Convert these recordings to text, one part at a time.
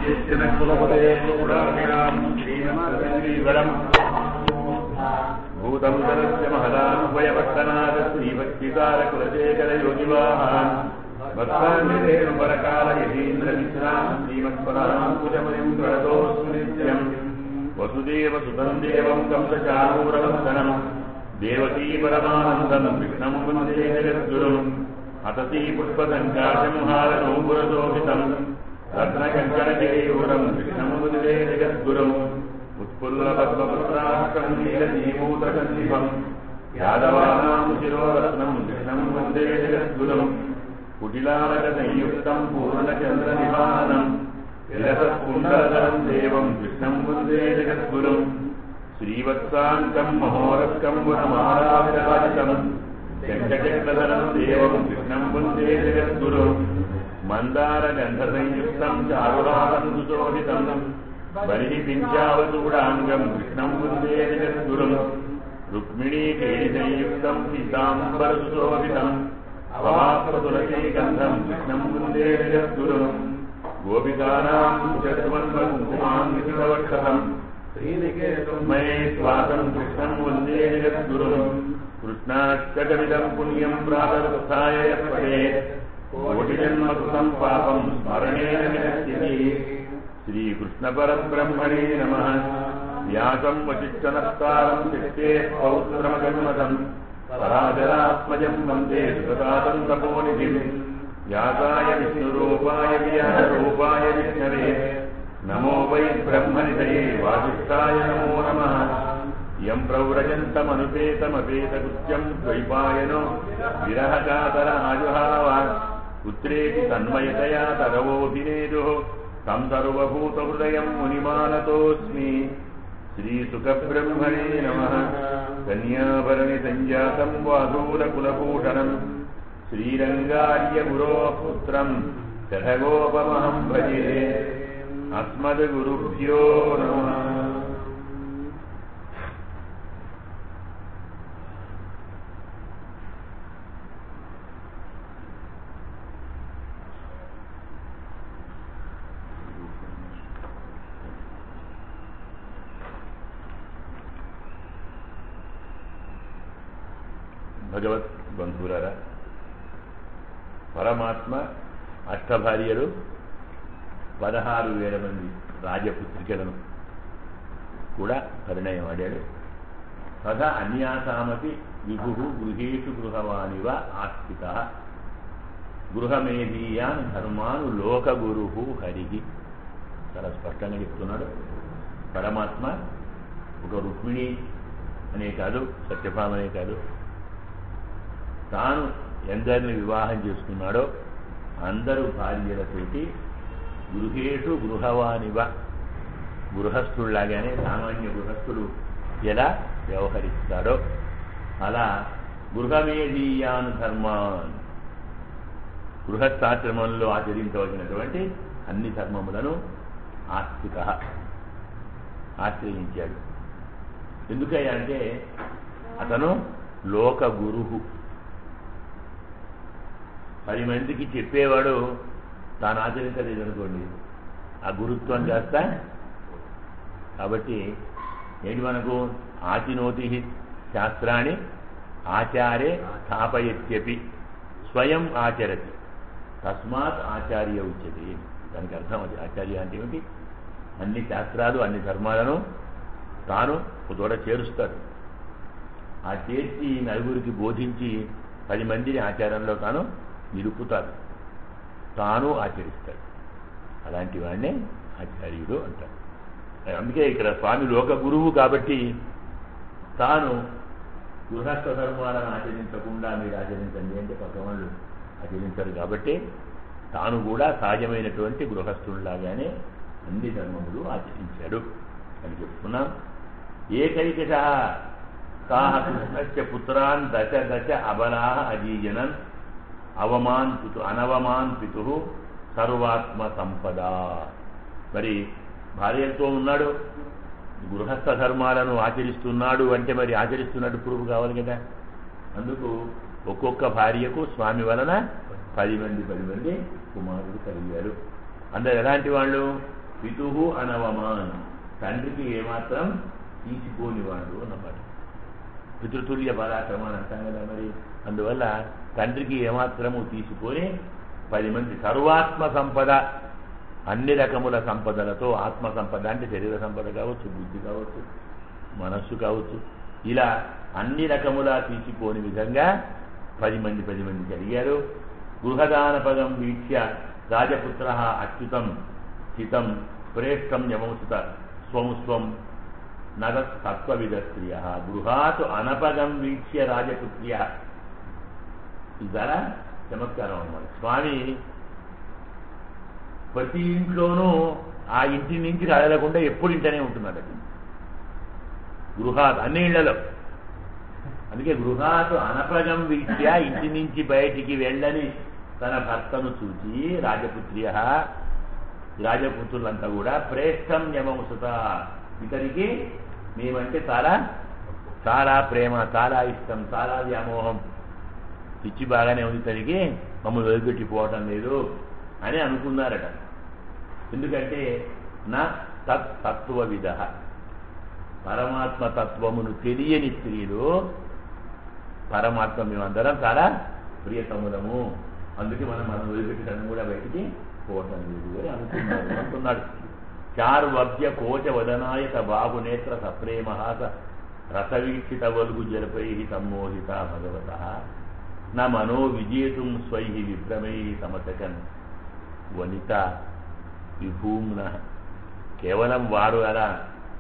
భూతముదరస్య మహదానుభయపట్టనాథ శ్రీభక్తికారకులశేఖర యోగివాహాన్ భక్తాంజనేను పరకాల యతీంద్ర మిశ్రాం శ్రీమత్పరాంకుశమయం ప్రణతోస్మి నిత్యం వసుదేవ సుతం దేవం కంసచారూరవందనం దేవకీ పరమానందం కృష్ణం వందే జగద్గురుం అతసీ పుష్పసంకాశం హారనోపురశోభితం రత్నకంకణగిరీవరం కృష్ణం వందే జగద్గురుం ఉత్పుల్లపద్మపుత్రాష్టం నీలజీభూతసన్నిభం యాదవానాం శిరోరత్నం కృష్ణం వందే జగద్గురుం కుటిలాలక సంయుక్తం పూర్ణచంద్ర నివానం విలసత్కుండలధరం దేవం కృష్ణం వందే జగద్గురుం శ్రీవత్సాంకం మహోరస్కం గుణమారావిరాజితం శంఖచక్రధరం దేవం కృష్ణం వందే జగద్గురుం మందార గంధ సంయుక్తం చారురాసం సుశోభితం బలి పించావచూడాంగం కృష్ణం వందే జగద్గురుం రుక్మిణీ కేళి సంయుక్తం పీతాంబర సుశోభితం అవాప్రతులసీగంధం కృష్ణం వందే జగద్గురుం గోపికానాం చర్మన్మకుమాన్వితవక్షసం మయే స్వాతం కృష్ణం వందే జగద్గురుం కృష్ణాష్టకమిదం పుణ్యం ప్రాతరుత్థాయ పడే కోటిజన్మకృతం పాపం స్మరణేన వినశ్యతి శ్రీకృష్ణపరబ్రహ్మణే నమ వ్యాసం వచిష్టనస్తారం శక్తే పౌత్రమగన్మతం పరాశరాత్మజం వందే సుగతాతం తపోనిధిం వ్యాసాయ విష్ణురూపాయ వ్యాసరూపాయ విష్ణవే నమో వై బ్రహ్మనిధయే వాసిష్ఠాయ నమో నమ యం ప్రవ్రజంతమనుపేతమపేతకృత్యం ద్వైపాయనో విరహకాతర ఆజుహావ పుత్రేతి తన్మయతయా తరవోభినేదు తం సర్వభూతహృదయం మునిమానతోస్మి శ్రీసుఖబ్రహ్మణే నమ కన్యాభరణి సంజాతం వాదూరకులభూషణం శ్రీరంగార్యగురో పుత్రం శఠగోపమహం భజే అస్మద్గురుభ్యో నమ భగవత్ బంధువులారా పరమాత్మ అష్టభార్యలు పదహారు వేల మంది రాజపుత్రికలను కూడా పరిణయం ఆడాడు తథా అన్యాసామపి విభు గృహేషు గృహవానివ ఆస్థిత గృహమేధీయాన్ ధర్మాను లోకగురు హరి చాలా స్పష్టంగా చెప్తున్నాడు పరమాత్మ ఒక రుక్మిణి అనే కాదు సత్యభామ అనే కాదు తాను ఎందరిని వివాహం చేసుకున్నాడో అందరూ భార్యలతోటి గృహేషు గృహవానివ గృహస్థుల్లాగానే సామాన్య గృహస్థుడు ఎలా వ్యవహరిస్తాడో అలా గృహమేదీయాను ధర్మాన్ గృహస్థాశ్రమంలో ఆచరించవలసినటువంటి అన్ని ధర్మములను ఆస్తిక ఆశ్రయించాడు ఎందుకయ్యా అంటే అతను లోక గురువు పది మందికి చెప్పేవాడు తాను ఆచరించలేదు అనుకోండి ఆ గురుత్వం కాస్త కాబట్టి ఏంటి మనకు ఆచినోతి శాస్త్రాన్ని ఆచారే స్థాపయత్యపి స్వయం ఆచరతి తస్మాత్ ఆచార్య ఉచ్యతి దానికి అర్థం అది ఆచార్య అంటే ఏమిటి అన్ని శాస్త్రాలు అన్ని ధర్మాలను తాను ఒక చోట చేరుస్తాడు ఆ చేర్చి నలుగురికి బోధించి పది మందిని ఆచారంలో తాను నిలుపుతాడు తాను ఆచరిస్తాడు అలాంటి వాడినే ఆచార్యుడు అంటారు అందుకే ఇక్కడ స్వామి లోక గురువు కాబట్టి తాను గృహస్థ ధర్మాలను ఆచరించకుండా మీరు ఆచరించండి అంటే పక్క వాళ్ళు ఆచరించారు కాబట్టి తాను కూడా సహజమైనటువంటి గృహస్థుల్లాగానే అన్ని ధర్మములు ఆచరించాడు అని చెప్తున్నాం ఏకైకశ తాహ కృష్ణస్య పుత్రాన్ దశ దశ అబలా అజీజనన్ అవమాన్ పితు అనవమాన్ పితు సర్వాత్మ సంపద మరి భార్యతో ఉన్నాడు గృహస్థ ధర్మాలను ఆచరిస్తున్నాడు అంటే మరి ఆచరిస్తున్నట్టు ప్రూఫ్ కావాలి కదా అందుకు ఒక్కొక్క భార్యకు స్వామి వలన పది మంది పది మంది కుమారుడు కలిగారు అందరు ఎలాంటి వాళ్ళు పితుహు అనవమాన్ తండ్రికి ఏమాత్రం తీసిపోనివాడు అన్నమాట పితృతుల్య పరాక్రమ అని అంటాం కదా మరి అందువల్ల తండ్రికి ఏమాత్రము తీసుకొని పది మంది సర్వాత్మ సంపద అన్ని రకముల సంపదలతో ఆత్మ సంపద అంటే శరీర సంపద కావచ్చు బుద్ధి కావచ్చు మనస్సు కావచ్చు ఇలా అన్ని రకముల తీసిపోని విధంగా పది మంది పది మంది జరిగారు గృహదాన పదం వీక్ష్య రాజపుత్ర అచ్యుతం హితం ప్రేష్టం యమోసుత స్వము స్వం నర తత్వవిద స్త్రియ గృహాత్ అనపగం వీక్ష్య రాజపుత్ర్య ఇదారా చమత్కారం అన్నమాట స్వామి ప్రతి ఇంట్లోనూ ఆ ఇంటి నుంచి కదలకుండా ఎప్పుడు ఇంటనే ఉంటున్నాడు అది గృహాత్ అన్ని ఇళ్లలో అందుకే గృహాత్ అనపగం వీక్ష్య ఇంటి నుంచి బయటికి వెళ్ళని తన భర్తను చూచి రాజపుత్ర్య రాజపుత్రులంతా కూడా ప్రేష్టం యమముసుత ఇతనికి మేమంటే చాలా చాలా ప్రేమ చాలా ఇష్టం చాలా వ్యామోహం పిచ్చి బాగానే ఉంది ఇతనికి మమ్మల్ని వదిలిపెట్టి పోవటం లేదు అని అనుకున్నారట ఎందుకంటే నా తత్ తత్వ విధ పరమాత్మ తత్వమును తెలియని స్త్రీలు పరమాత్మ మేమందరం చాలా ప్రియతములము అందుకే మనం మనం వదిలిపెట్టడం కూడా బయటికి పోవటం లేదు అని అనుకున్నాడు అనుకున్నాడు చార్వభ్య కోచ వదనాయత బాహునేత్ర సప్రేమహాస రసవీక్షిత వల్గు జలపై సమ్మోహిత భగవత నా మనో విజేతుం స్వై విభ్రమై సమతకన్ వనిత విభూమ్న కేవలం వారు అలా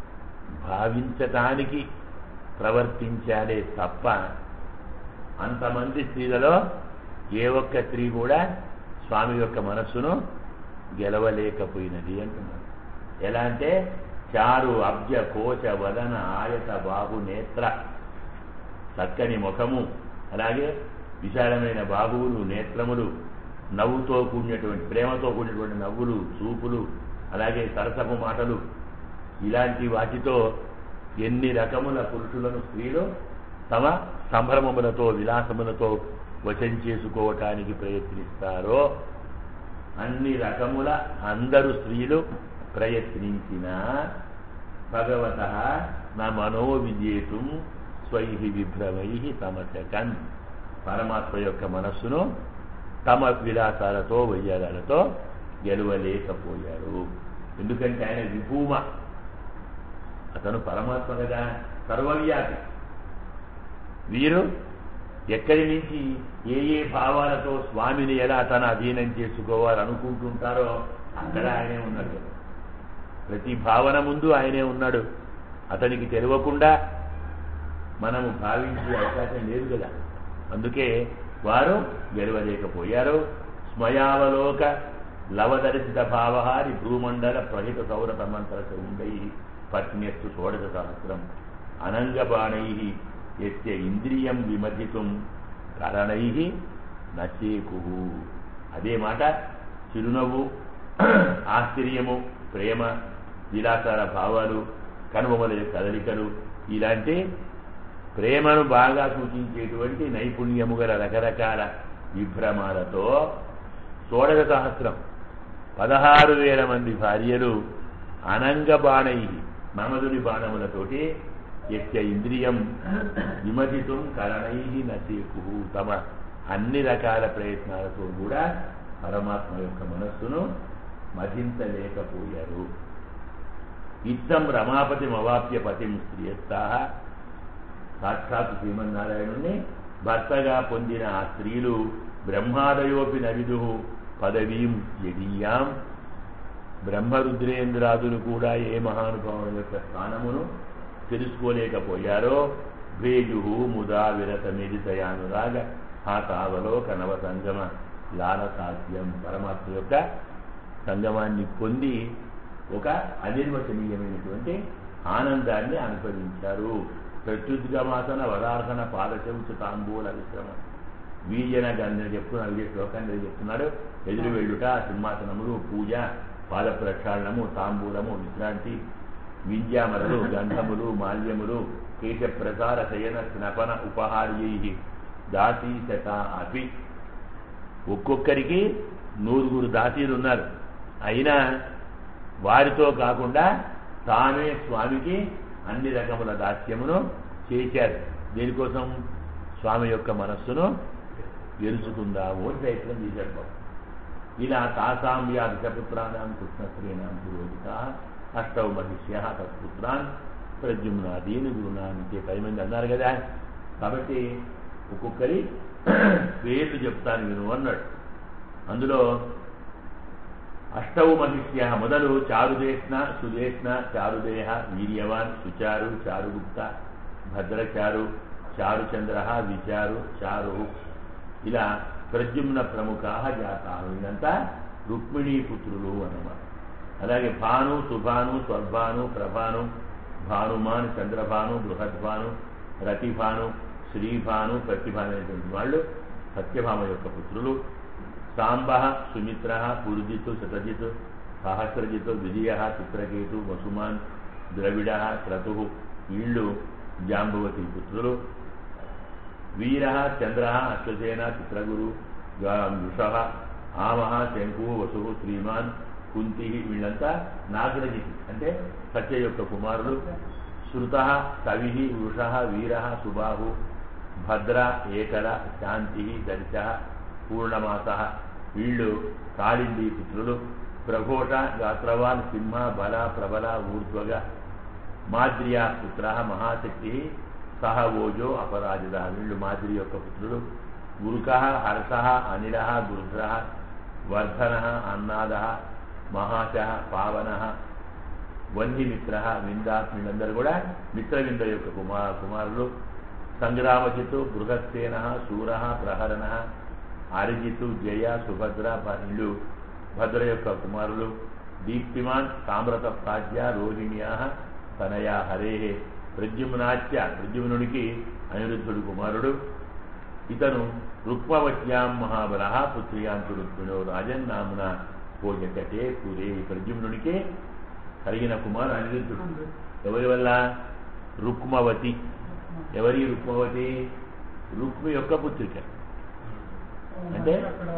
భావించటానికి ప్రవర్తించాలే తప్ప అంతమంది స్త్రీలలో ఏ ఒక్క స్త్రీ కూడా స్వామి యొక్క మనస్సును గెలవలేకపోయినది అంటున్నారు ఎలా అంటే చారు అబ్జ కోచ వదన ఆయత బాహు నేత్ర చక్కని ముఖము అలాగే విశాలమైన బాహువులు నేత్రములు నవ్వుతో కూడినటువంటి ప్రేమతో కూడినటువంటి నవ్వులు చూపులు అలాగే సరసపు మాటలు ఇలాంటి వాటితో ఎన్ని రకముల పురుషులను స్త్రీలు తమ సంభ్రమములతో విలాసములతో వశం చేసుకోవటానికి ప్రయత్నిస్తారో అన్ని రకముల అందరు స్త్రీలు ప్రయత్నించిన భగవత నా మనోవిజేతుం స్వై విభ్రమై తమసకన్ పరమాత్మ యొక్క మనస్సును తమ విలాసాలతో వయ్యారాలతో గెలవలేకపోయారు ఎందుకంటే ఆయన విభూమ అతను పరమాత్మ కదా సర్వవ్యాపి వీరు ఎక్కడి నుంచి ఏ ఏ భావాలతో స్వామిని ఎలా తన అధీనం చేసుకోవాలనుకుంటుంటారో అక్కడ ఆయనే ఉన్నాడు కదా ప్రతి భావన ముందు ఆయనే ఉన్నాడు అతనికి తెలియకుండా మనము భావించే అవకాశం లేదు కదా అందుకే వారు గెలవలేకపోయారు స్మయావలోక లవదర్శిత భావహారి భూమండల ప్రహిత సౌరత మంత్ర ఉండై పత్న్యస్సు షోడశ సహస్రం అనంగబాణై ఎత్య ఇంద్రియం విమర్శితం కరణై నచేకు అదే మాట చిరునవ్వు ఆశ్చర్యము ప్రేమ విలాసాల భావాలు కనుబొమ్మల కదలికలు ఇలాంటి ప్రేమను బాగా సూచించేటువంటి నైపుణ్యము గల రకరకాల విభ్రమాలతో షోడశ సహస్రం పదహారు వేల మంది భార్యలు అనంగ బాణై మమదుని బాణములతోటి యత్య ఇంద్రియం విమతితం కరణై నచేకు తమ అన్ని రకాల ప్రయత్నాలతో కూడా పరమాత్మ యొక్క మనస్సును మధించలేకపోయారు ఇత్తం రమాపతి అవాప్య పతిం స్త్రీయస్తా సాక్షాత్ శ్రీమన్నారాయణుణ్ణి భర్తగా పొందిన ఆ స్త్రీలు బ్రహ్మాదయోపి నవిదు పదవీం యదీయాం బ్రహ్మరుద్రేంద్రాదులు కూడా ఏ మహానుభావుల యొక్క స్థానమును తెలుసుకోలేకపోయారో భేజు ముదా విరత మెదితయానురాగ హాతావలోకనవ సంగమ లాలసాధ్యం పరమాత్మ యొక్క సంగమాన్ని పొంది ఒక అనిర్వచనీయమైనటువంటి ఆనందాన్ని అనుభవించారు ప్రత్యుద్గమాసన వదార్హన పాదశంసు తాంబూల విశ్రమ వీర్యన గంధ చెప్తున్నాడు విజయ శ్లోకాన్ని చెప్తున్నాడు ఎదురు వెళ్ళుట సింహాసనములు పూజ పాద ప్రక్షాళనము తాంబూలము విశ్రాంతి విద్యామరలు గంధములు మాల్యములు కేశ ప్రసార శయన స్నపన ఉపహార్యై దాసీ శత అపి ఒక్కొక్కరికి నూరుగురు దాసీలు ఉన్నారు అయినా వారితో కాకుండా తానే స్వామికి అన్ని రకముల దాస్యమును చేశారు దేనికోసం స్వామి యొక్క మనస్సును గెలుచుకుందాము అని ప్రయత్నం చేశాడు బాబు ఇలా తాసాం యా దశపుత్రాణం కృష్ణశ్రీనాం పురోహిత అష్టౌ మహిష్య తత్పుత్రాన్ ప్రద్యుమ్నాదీని గురునాన్ ఇంకే పది మంది అన్నారు కదా కాబట్టి ఒక్కొక్కరి పేర్లు చెప్తాను విను అన్నాడు అందులో అష్టౌ మహిష్య మొదలు చారుదేష్ణ సుదేష్ణ చారుదేహ వీర్యవాన్ సుచారు చారుగుప్త భద్రచారు చారుచంద్ర విచారు చారు ఇలా ప్రద్యుమ్న ప్రముఖ జాతాలు ఇదంతా రుక్మిణీ పుత్రులు అన్నమాట అలాగే భాను సుభాను స్వర్భాను ప్రభాను భానుమాన్ చంద్రభాను బృహద్భాను రతిభాను శ్రీభాను ప్రతిభాను అనేటువంటి వాళ్ళు సత్యభామ యొక్క పుత్రులు సాంబ సుమిత్ర పురుజిత్ శతజిత్ సహస్రజిత్ విజయ చిత్రకేతు వసుమాన్ ద్రవిడ క్రతు వీళ్ళు జాంబవతి పుత్రులు వీర చంద్ర అశ్వసేన చిత్రగురు వృష ఆమ శంకు వసు శ్రీమాన్ కుంతి వీళ్ళంతా నాగరజితి అంటే సత్య యొక్క కుమారులు శృత కవి వృష వీర సుబాహు భద్ర ఏకల శాంతి దర్శ పూర్ణమాస వీళ్ళు కాళింది పుత్రులు ప్రఘోష గాత్రవాన్ సింహ బల ప్రబల ఊర్ధ్వగ మాద్రియా పుత్ర మహాశక్తి సహ ఓజో అపరాజిత వీళ్ళు మాద్రి యొక్క పుత్రులు గురుక హర్ష అనిల గురుధ్ర వర్ధన అన్నాద మహాశ పావన వన్నిమిత్ర వింద వీళ్ళందరూ కూడా మిత్రవింద యొక్క కుమార్ కుమారులు సంగ్రామజితు బృహత్సేన శూర ప్రహరణ అరిజితు జయ సుభద్ర వీళ్ళు భద్ర యొక్క కుమారులు దీప్తిమాన్ సామ్రత ప్రాజ్య రోహిణ్యా తనయా హరే ప్రద్యుమ్నాచ్య ప్రద్యుమ్నుడికి అనిరుద్ధుడు కుమారుడు ఇతను రుక్మవత్యాం మహాబల పుత్రియాంతు రుక్మిణో రాజన్ నామున పోజకటే పురే ప్రద్యుమ్నుడికి కలిగిన కుమారు అనిరుద్ధుడు ఎవరి వల్ల రుక్మవతి ఎవరి రుక్మవతి రుక్మి యొక్క పుత్రిక అంటే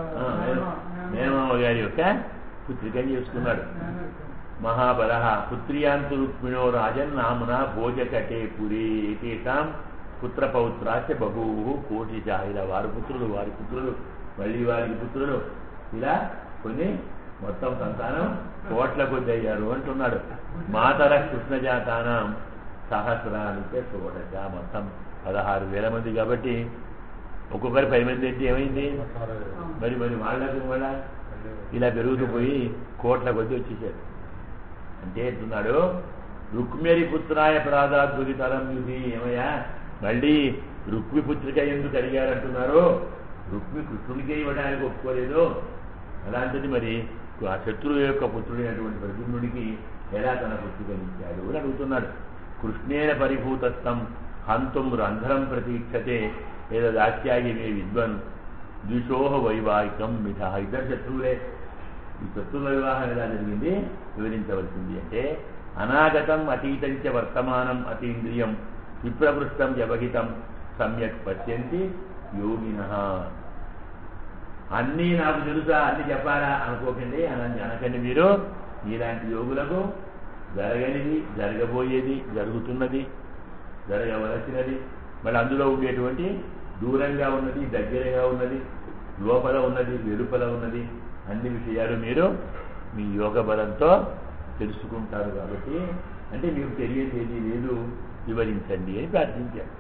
మేనమామ గారి యొక్క పుత్రికని చేసుకున్నాడు మహాబల పుత్రియాంతు రుక్మిణో రాజన్ నామున భోజకటే పురే ఏతేషాం పుత్రపౌత్రాచ బహువు కోటి ఇలా వారి పుత్రులు వారి పుత్రులు మళ్ళీ వారి పుత్రులు ఇలా కొన్ని మొత్తం సంతానం కోట్ల కొద్ది అయ్యారు అంటున్నాడు మాతర కృష్ణ జాతానం సహస్రానికే చూడక మొత్తం పదహారు వేల మంది కాబట్టి ఒక్కొక్కరి పది మంది అయితే ఏమైంది మరి మరి వాళ్ళకు కూడా ఇలా పెరుగుతూ పోయి కోట్ల కొద్ది వచ్చేసారు అంటే అంటున్నాడు రుక్మిరి పుత్రాయ ప్రాదాద్భుతితరం ఇది ఏమయ్యా మళ్ళీ రుక్మి పుత్రిక ఎందుకు అడిగారంటున్నారు రుక్మి కృష్ణుడికే ఇవ్వడానికి ఒప్పుకోలేదు అలాంటిది మరి ఆ శత్రువు యొక్క పుత్రుడైనటువంటి ప్రద్యుమ్నుడికి ఎలా తన పుత్రికనిచ్చాడు అని అడుగుతున్నాడు కృష్ణేన పరిభూతస్థం హంతుం రంధ్రం ప్రతీక్షతే ఏదో దాస్యాగి మే విద్వన్ ద్విషోహ వైవాహికం మిథ ఇద్దరు శత్రువులే ఈ శత్రువుల వివాహం ఎలా జరిగింది వివరించవలసింది అంటే అనాగతం అతీతంచ వర్తమానం అతీంద్రియం విప్రవృష్టం వ్యవహితం సమ్యక్ పశ్యంతి యోగిన అన్నీ నాకు తెలుసా అన్ని చెప్పాలా అనుకోకండి అని అనకండి మీరు మీలాంటి యోగులకు జరగనిది జరగబోయేది జరుగుతున్నది జరగవలసినది మళ్ళీ అందులో ఉండేటువంటి దూరంగా ఉన్నది దగ్గరగా ఉన్నది లోపల ఉన్నది వెలుపల ఉన్నది అన్ని విషయాలు మీరు మీ యోగ బలంతో తెలుసుకుంటారు కాబట్టి అంటే మీకు తెలియదు ఏది లేదు వివరించండి అని ప్రార్థించారు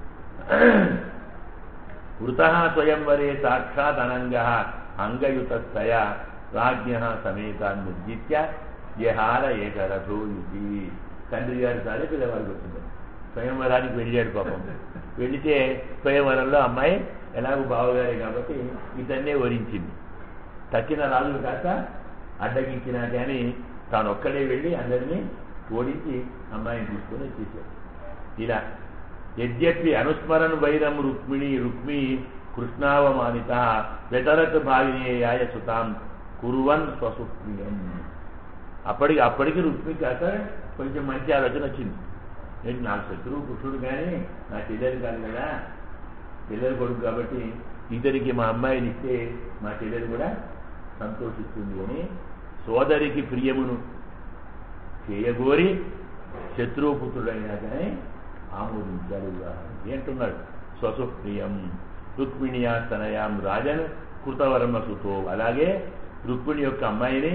వృత స్వయంవరే సాక్షాత్ అనంగ అంగయుతయ రాజ్ఞ సమేత నిర్జిత్య జహార ఏకరథో ఇది తండ్రి గారి సారే పిల్లవాడికి వచ్చింది స్వయంవరానికి వెళ్ళాడు పాపం వెళితే స్వయంవరంలో అమ్మాయి ఎలాగో బావగారే కాబట్టి ఇతన్నే వరించింది తక్కిన రాజులు కాక అడ్డగించినా కానీ తాను ఒక్కడే వెళ్ళి అందరినీ ఓడించి అమ్మాయిని తీసుకొని వచ్చేసాడు ఇలా యద్యపి అనుస్మరణ వైరం రుక్మిణి రుక్మి కృష్ణావమానిత వెతరత్ భావినేయాయ సుతాం కురువన్ స్వసుప్రియం అప్పటికి అప్పటికి రుక్మి కాక కొంచెం మంచి ఆలోచన వచ్చింది నేను నా శత్రువు కృష్ణుడు కానీ నా చెల్లెలు కాదు కదా చెల్లెలు కొడుకు కాబట్టి ఇతనికి మా అమ్మాయిని ఇస్తే మా చెల్లెలు కూడా సంతోషిస్తుంది అని సోదరికి ప్రియమును చేయగోరి శత్రుపుత్రుడైనా కానీ ఆమోదించాడు వివాహం ఏంటున్నాడు స్వసుప్రియం రుక్మిణియా తనయాం రాజన్ కృతవర్మ సుతో అలాగే రుక్మిణి యొక్క అమ్మాయిని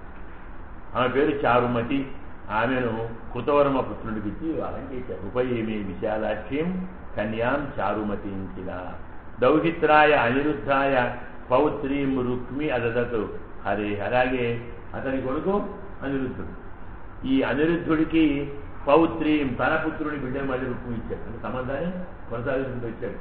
ఆమె పేరు చారుమతి ఆమెను కృతవర్మ పుత్రుడికి ఇచ్చి వివాహం చేశారు ఉపయేమి విశాలాక్ష్యం కన్యాం చారుమతిం కిల దౌహిత్రాయ అనిరుద్ధాయ పౌత్రీం రుక్మి అదదతు హరే అలాగే అతని కొడుకు అనిరుద్ధుడు ఈ అనిరుద్ధుడికి పౌత్రీం తన పుత్రుని బిడ్డను మళ్ళీ రుక్మి ఇచ్చాడు అంటే సంబంధాన్ని కొనసాగిస్తుంటూ వచ్చాడు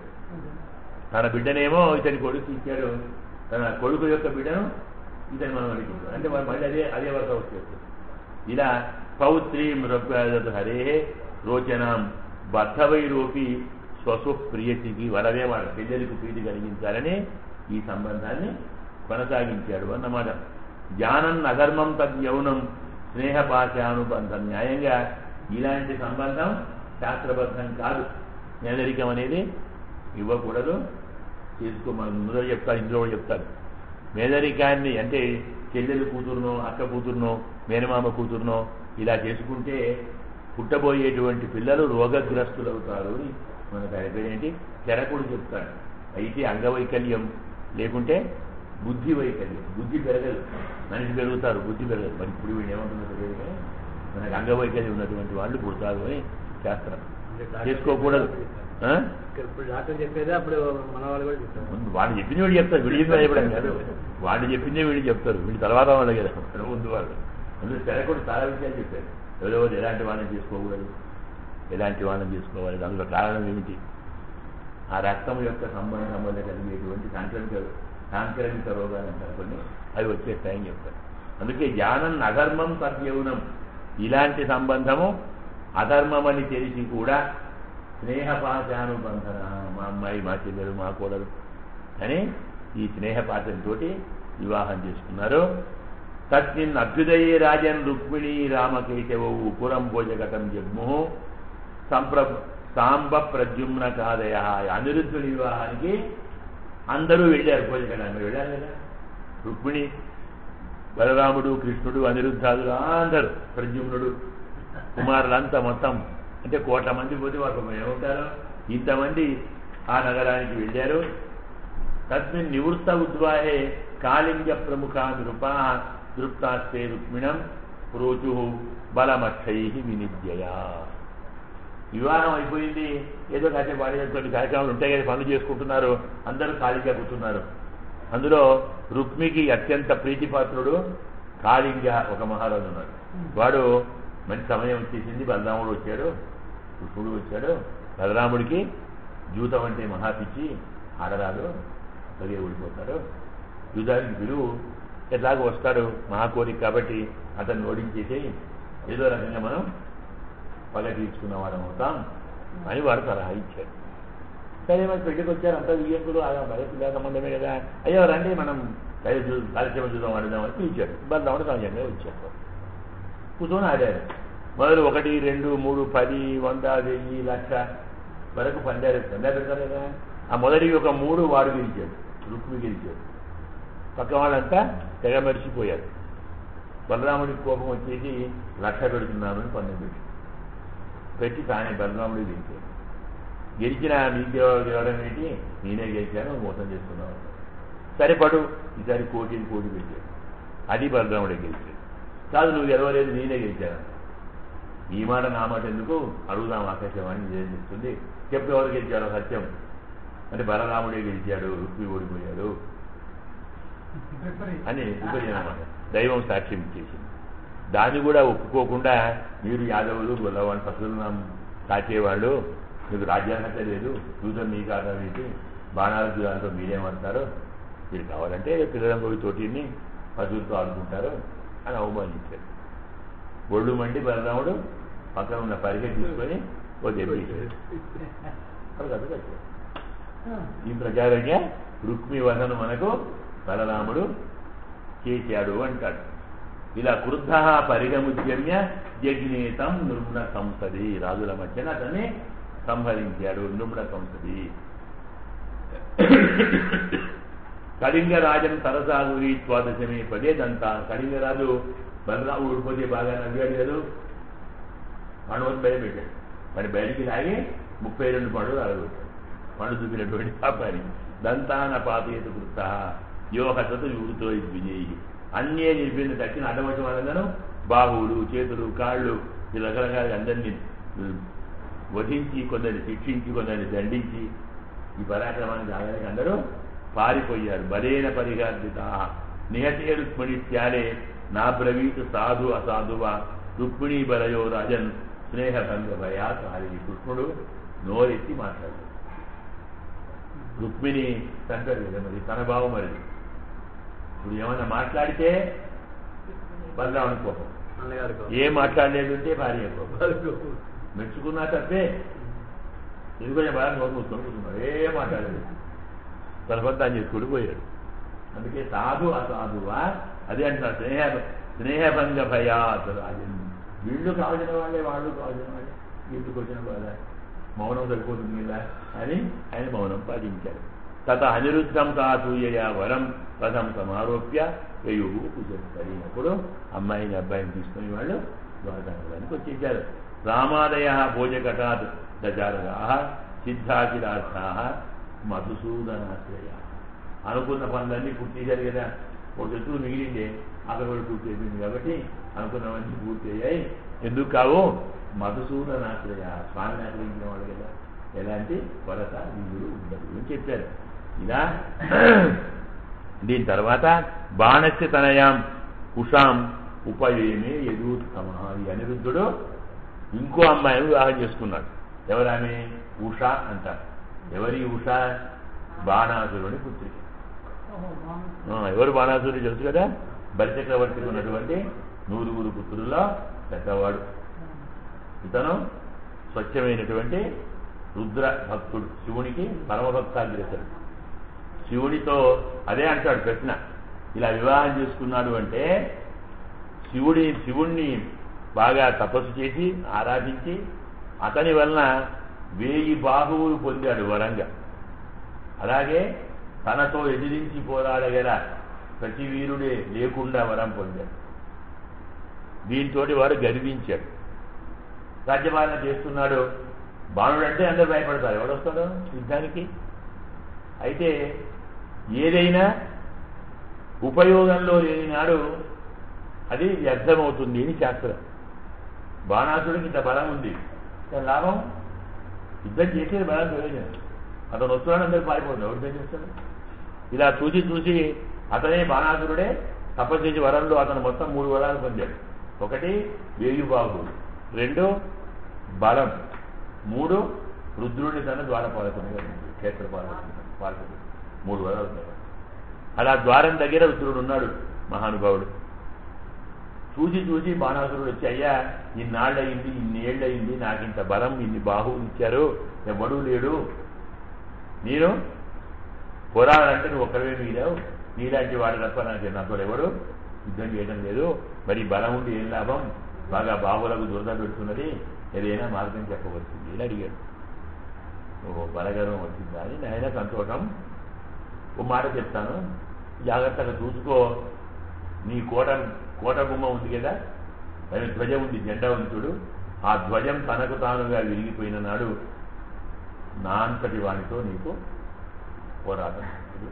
తన బిడ్డనేమో ఇతని కొడుకు ఇచ్చాడు తన కొడుకు యొక్క బిడ్డను ఇతని మనం అడిగింది అంటే వాడు మళ్ళీ అదే అదే వరుస వచ్చేస్తుంది ఇలా పౌత్రీం రఘుదతు హరే రోచనాం బద్ధవైరూపి స్వసు ప్రియతికి వరవే వాడు పిల్లలకు ప్రీతి కలిగించాలని ఈ సంబంధాన్ని కొనసాగించాడు అన్నమాట జ్ఞానం అధర్మం తద్యౌనం స్నేహపాశానుబంధం న్యాయంగా ఇలాంటి సంబంధం శాస్త్రబద్ధం కాదు పేదరికం అనేది ఇవ్వకూడదు చేసుకో మన ముందర చెప్తారు ఇందులో కూడా చెప్తారు మేదరికాన్ని అంటే చెల్లెలు కూతురునో అక్క కూతురునో మేనమామ కూతురునో ఇలా చేసుకుంటే పుట్టబోయేటువంటి పిల్లలు రోగగ్రస్తులు అవుతారు అని మనకు అయిపోయేంటి తెరకుడు చెప్తాడు అయితే అంగవైకల్యం లేకుంటే బుద్ధి వైకల్యం బుద్ధి పెరగదు మనిషి పెరుగుతారు బుద్ధి పెరగదు మరి ఇప్పుడు వీడు ఏమంటుందో తెలియదు కానీ మనకు అంగవైకల్యం ఉన్నటువంటి వాళ్ళు పుడతారు అని శాస్త్రం చేసుకోకూడదు ఆ? ఇప్పుడు డాక్టర్ చెప్పేది అప్పుడు మన వాళ్ళు కూడా చెప్తారు ముందు వాడు చెప్పింది వీడు చెప్తారు వీడు చెప్పింది చెప్పడం కాదు వాడు చెప్పిందే వీడు చెప్తారు వీడు తర్వాత వాళ్ళు కదా ముందు వాళ్ళు అందులో తెరకుడు చాలా విషయాలు చెప్పారు ఎవరెవరు ఎలాంటి వాళ్ళని చేసుకోకూడదు ఎలాంటి వాళ్ళని చేసుకోవాలి అందులో కారణం ఏమిటి ఆ రక్తం యొక్క సంబంధం వల్ల కలిగేటువంటి సాంక్రమిక సాంక్రమిక రోగాలు అంటారు కొన్ని అవి వచ్చేస్తాయని చెప్తారు అందుకే జ్ఞానం అధర్మం సద్యౌనం ఇలాంటి సంబంధము అధర్మం అని తెలిసి కూడా స్నేహపాశానుబంధన మా అమ్మాయి మా చెల్లెలు మా కోడలు అని ఈ స్నేహపాశంతో వివాహం చేసుకున్నారు తస్మిన్ అభ్యుదయే రాజన్ రుక్మిణి రామకేశవవు పురం భోజగతం జగ్ము సంప్ర సాంబ ప్రద్యుమ్న కాదయ అనిరుద్ధుడి వివాహానికి అందరూ వెళ్ళారు భోజగడానికి వెళ్ళారు కదా రుక్మిణి బలరాముడు కృష్ణుడు అనిరుద్ధాదులు అందరూ ప్రద్యుమ్నుడు కుమారులంతా మొత్తం అంటే కోట్ల మంది పోతే వాళ్ళు ఏముంటారు ఇంతమంది ఆ నగరానికి వెళ్ళారు తస్మిన్ నివృత్త ఉద్వాహే కాళింగ ప్రముఖ నృపా దృప్తాస్తే రుక్మిణం ప్రోచు బలమక్షై వినిద్యయ వివాహం అయిపోయింది ఏదో కాసేపు వాడేటువంటి కార్యక్రమాలు ఉంటాయి కదా పనులు చేసుకుంటున్నారు అందరూ ఖాళీగా కూర్చున్నారు అందులో రుక్మికి అత్యంత ప్రీతిపాత్రుడు కాళింగ ఒక మహారాజు ఉన్నాడు వాడు మంచి సమయం వచ్చేసింది బలరాముడు వచ్చాడు కృష్ణుడు వచ్చాడు బలరాముడికి జూతం అంటే మహాపిచ్చి ఆడరాదు అలాగే ఓడిపోతాడు యుద్ధానికి పిలువు ఎట్లాగో వస్తాడు మహాకోరిక కాబట్టి అతన్ని ఓడించేసి ఏదో రకంగా మనం పగ తీర్చుకున్న వాళ్ళం అవుతాం అని వాడు సలహా ఇచ్చాడు సరే మరి పెళ్లికి వచ్చారు అంతా వియ్యంకులు ఆ భగత్ సంబంధమే కదా అయ్యో రండి మనం కార్యక్రమం చూద్దాం ఆడదాం అని పిలిచాడు బలరాముడు సహజంగా వచ్చాడు కూర్చొని ఆడారు మొదలు ఒకటి రెండు మూడు పది వంద వెయ్యి లక్ష వరకు పందారు పందా పెడతారు కదా ఆ మొదటి ఒక మూడు వాడు గెలిచాడు రుక్మి గెలిచాడు పక్క వాళ్ళంతా తెగ మరిచిపోయారు బలరాముడికి కోపం వచ్చేసి లక్ష పెడుతున్నామని పందెం పెట్టి పెట్టి తానే బలరాముడు గెలిచాడు గెలిచిన మీకు ఎవరం ఏంటి నేనే గెలిచాను మోసం చేస్తున్నావు సరిపడు ఈసారి కోటిని కోటి పెట్టాడు అది బలరాముడే గెలిచాడు కాదు నువ్వు గెలవలేదు నేనే గెలిచాను ఈ మాట నా మాట ఎందుకు అడుగుదాం ఆకాశవాణి ఇదేం చెప్తుంది చెప్పు ఎవరు గెలిచారో సత్యం అంటే బలరాముడే గెలిచాడు రుక్మి ఓడిపోయాడు అని విభజన అన్నమాట దైవం సాక్ష్యం ఇచ్చేసింది దాన్ని కూడా ఒప్పుకోకుండా మీరు యాదవులు గొల్లవాళ్ళు పశువులను కాచేవాళ్ళు మీకు రాజ్యాంగత లేదు చూద్దాం మీకు ఆధారం ఏంటి బాణాలు దాంతో మీరేమంటారు మీరు కావాలంటే పిల్లలంగోవి తోటిని పశువులతో ఆడుకుంటారు అని అవమానించారు ఒళ్ళు మండి బలరాముడు పక్కన ఉన్న పరిగెట్ తీసుకొని ఓ దెబ్బేశాడు అది కథ కట్టాడు ఈ ప్రకారంగా రుక్మి వదను మనకు బలరాముడు చేశాడు అంటాడు ఇలా క్రుద్ధ పరిగముద్యమ్య జగ్నేతం నృమ్ణ సంసది రాజుల మధ్యన అతన్ని సంహరించాడు నృమ్ణ సంసది కళింగరాజన్ సరసాగురి ద్వాదశమే పదేదంతా కళింగరాజు బలరాముడు ఊడిపోతే బాగా నవ్వాడు కదా పండుగను బయట పెట్టాడు మరి బయటికి లాగి ముప్పై రెండు పండుగలు అడగొట్టాడు పండు చూపినటువంటి పాపాన్ని దంతాన పాపేత కృత యో హసతు యుగుతో విజయి అన్నే నిలిపిన తక్కిన అడ్డమట్టి వాళ్ళందరూ బాహువులు చేతులు కాళ్ళు ఈ రకరకాల అందరినీ ఉమ్, వధించి కొందరిని శిక్షించి కొందరిని దండించి ఈ పరాక్రమాన్ని సాగడానికి అందరూ పారిపోయారు బలేన పరిగార్జిత నిహతే రుక్మిణి త్యాలే నా బ్రవీతు సాధు అసాధువా రుక్మిణి బలయో రాజన్ స్నేహభంగ భయా సారి కృష్ణుడు నోరెత్తి మాట్లాడు రుక్మిణి తండ్రి కదా మరి తన భావం మరి ఇప్పుడు ఏమన్నా మాట్లాడితే బలరావుని కోపం అన్నగారు ఏం మాట్లాడలేదు అంటే భార్య కోపం మెచ్చుకున్నా తప్పే ఇది కొంచెం బాగా నోరు మూసుకొని కూర్చున్నాడు ఏం మాట్లాడలేదు తన పని తాను చేసుకుంటూ పోయాడు అందుకే సాధు అసాధువా అదే అంటున్నారు స్నేహ స్నేహభంగ భయాత్ రాజన్ వీళ్ళు కావాల్సిన వాళ్ళే వాళ్ళు కావాల్సిన వాళ్ళే ఇంటికి వచ్చిన వాళ్ళ మౌనం సరిపోతుంది కదా అని ఆయన మౌనం పాటించాడు తత అనిరుద్ధం తాతూయ వరం పదం సమారోప్య వేయువు కుజరినప్పుడు అమ్మాయిని అబ్బాయిని తీసుకుని వాళ్ళు ద్వారకానికి వచ్చేసారు రామాదయ భోజకటాత్ దచారగా సిద్ధాఖిలార్థా మధుసూదనాశ్రయ అనుకున్న పనులన్నీ పూర్తి చేశారు కదా ఒక చెట్టు మిగిలిందే అక్కడ కూడా పూర్తి అయిపోయింది కాబట్టి అనుకున్నవన్నీ పూర్తి అయ్యాయి ఎందుకు కావు మధుసూదనాశ్రయ స్వామిని ఆశ్రయించిన వాళ్ళు కదా ఎలాంటి కొరత విధులు ఉండదు అని చెప్పారు ఇలా దీని తర్వాత బాణస్య తనయాం ఉషాం ఉపయేమే యదూత్తమ ఈ అనిరుద్ధుడు ఇంకో అమ్మాయిని వివాహం చేసుకున్నాడు ఎవరామె ఉష అంటారు ఎవరి ఉష బాణాసురుని పుత్రిక ఆ, ఎవరు బాణాసురుడు తెలుసు కదా బలిచక్రవర్తికి ఉన్నటువంటి నూరుగురు పుత్రుల్లో పెద్దవాడు ఇతను స్వచ్ఛమైనటువంటి రుద్ర భక్తుడు శివునికి పరమభక్తాగ్రసుడు శివుడితో అదే అంటాడు ప్రశ్న ఇలా వివాహం చేసుకున్నాడు అంటే శివుడి శివుణ్ణి బాగా తపస్సు చేసి ఆరాధించి అతని వలన వేయి బాహువులు పొందాడు వరంగా అలాగే తనతో ఎదిరించి పోరాడగల ప్రతి వీరుడే లేకుండా వరం పొందాడు దీంతో వాడు గర్వించాడు రాజ్యపాలన చేస్తున్నాడు బాణుడు అంటే అందరు భయపడతారు ఎవడొస్తాడు యుద్ధానికి అయితే ఏదైనా ఉపయోగంలో లేని నాడు అది వ్యర్థమవుతుంది అని శాస్త్రం బాణాసుడికి ఇంత బలం ఉంది కానీ లాభం యుద్ధం చేసేది బలం ప్రయోజనం అతను వస్తున్నాడు అందరు పారిపోతుంది ఎవరు ఏం చేస్తాడు ఇలా చూసి చూసి అతనే బాణాసురుడే తపస్సు వరంలో అతను మొత్తం మూడు వరాలు పొందాడు ఒకటి వేయుబాబు రెండు బలం మూడు రుద్రుడి తన ద్వారపాలకునిగా ఉంది క్షేత్రపాలకుని పాలకుడు మూడు వరాలు ఉన్నాయి అలా ద్వారం దగ్గర రుద్రుడు ఉన్నాడు మహానుభావుడు చూసి చూసి బాణాసురుడు వచ్చి అయ్యా ఇన్నాళ్ళయింది ఇన్నేళ్ళయింది నాకు ఇంత బలం ఇన్ని బాహువులు ఇచ్చారు ఎవడూ లేడు నేను పోరాడాలంటే నువ్వు ఒక్కడవే మీరావు నీలాంటి వాడు తప్ప నాకు నాతో ఎవడు యుద్ధం చేయడం లేదు మరి బలం ఉండి ఏం లాభం బాగా బాహువులకు దురద పెడుతున్నది ఏదైనా మార్గం చెప్పవలసింది అని అడిగాడు ఓ బలగరం వచ్చిందా అని నాయన సంతోషం ఓ మాట చెప్తాను జాగ్రత్తగా చూసుకో నీ కోట కోట బొమ్మ ఉంది కదా దాని ధ్వజం ఉంది జెండా ఉంది చూడు ఆ ధ్వజం తనకు తానుగా విరిగిపోయిన నాడు నా అంతటి వానితో నీకు పోరాటం ఇది.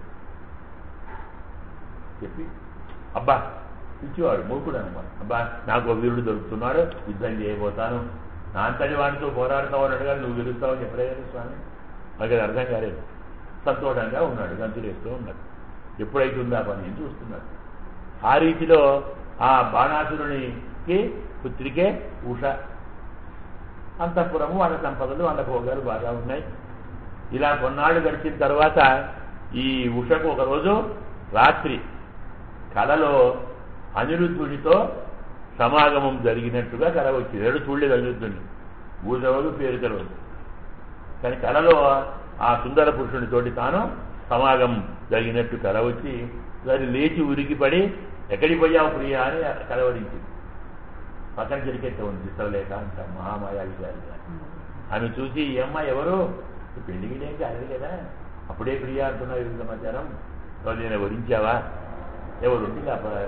చెప్పి అబ్బా పిచ్చివాడు మూకుడు అనమాట అబ్బా నాకు ఒక వీరుడు దొరుకుతున్నాడు యుద్ధం చేయబోతాను నా అంతటి వాడితో పోరాడుతావు అన్నట్టుగా నువ్వు గెలుస్తావు చెప్పలే కదా స్వామి మనకి అది అర్థం కాలేదు సంతోషంగా ఉన్నాడు గంతులేస్తూ ఉన్నాడు ఎప్పుడైతుందా పని అని చూస్తున్నాడు ఆ రీతిలో ఆ బాణాసురునికి పుత్రికే ఉష అంతఃపురము వాళ్ళ సంపదలు వాళ్ళ భోగాలు బాగా ఉన్నాయి ఇలా కొన్నాళ్ళు గడిచిన తర్వాత ఈ ఉషకు ఒకరోజు రాత్రి కలలో అనిరుద్ధుడితో సమాగమం జరిగినట్టుగా కల వచ్చింది ఎడు చూడలేదు అనిరుద్ధుడిని ఊరు తెలవదు పేరు తెలవదు కానీ కలలో ఆ సుందర పురుషునితోటి తాను సమాగం జరిగినట్టు కల వచ్చి దాన్ని లేచి ఉరికిపడి ఎక్కడికి పోయావు ప్రియ అని కలవరించింది పక్కన చెరికెత్త ఉంది చిత్రలేఖ అంట మహామాయా విచారి ఆమె చూసి ఈ అమ్మాయి ఎవరు పెళ్లికి ఏం కాలేదు కదా అప్పుడే ప్రియ అంటున్నావు ఈ సమాచారం నేను వరించావా ఎవరు ఇలా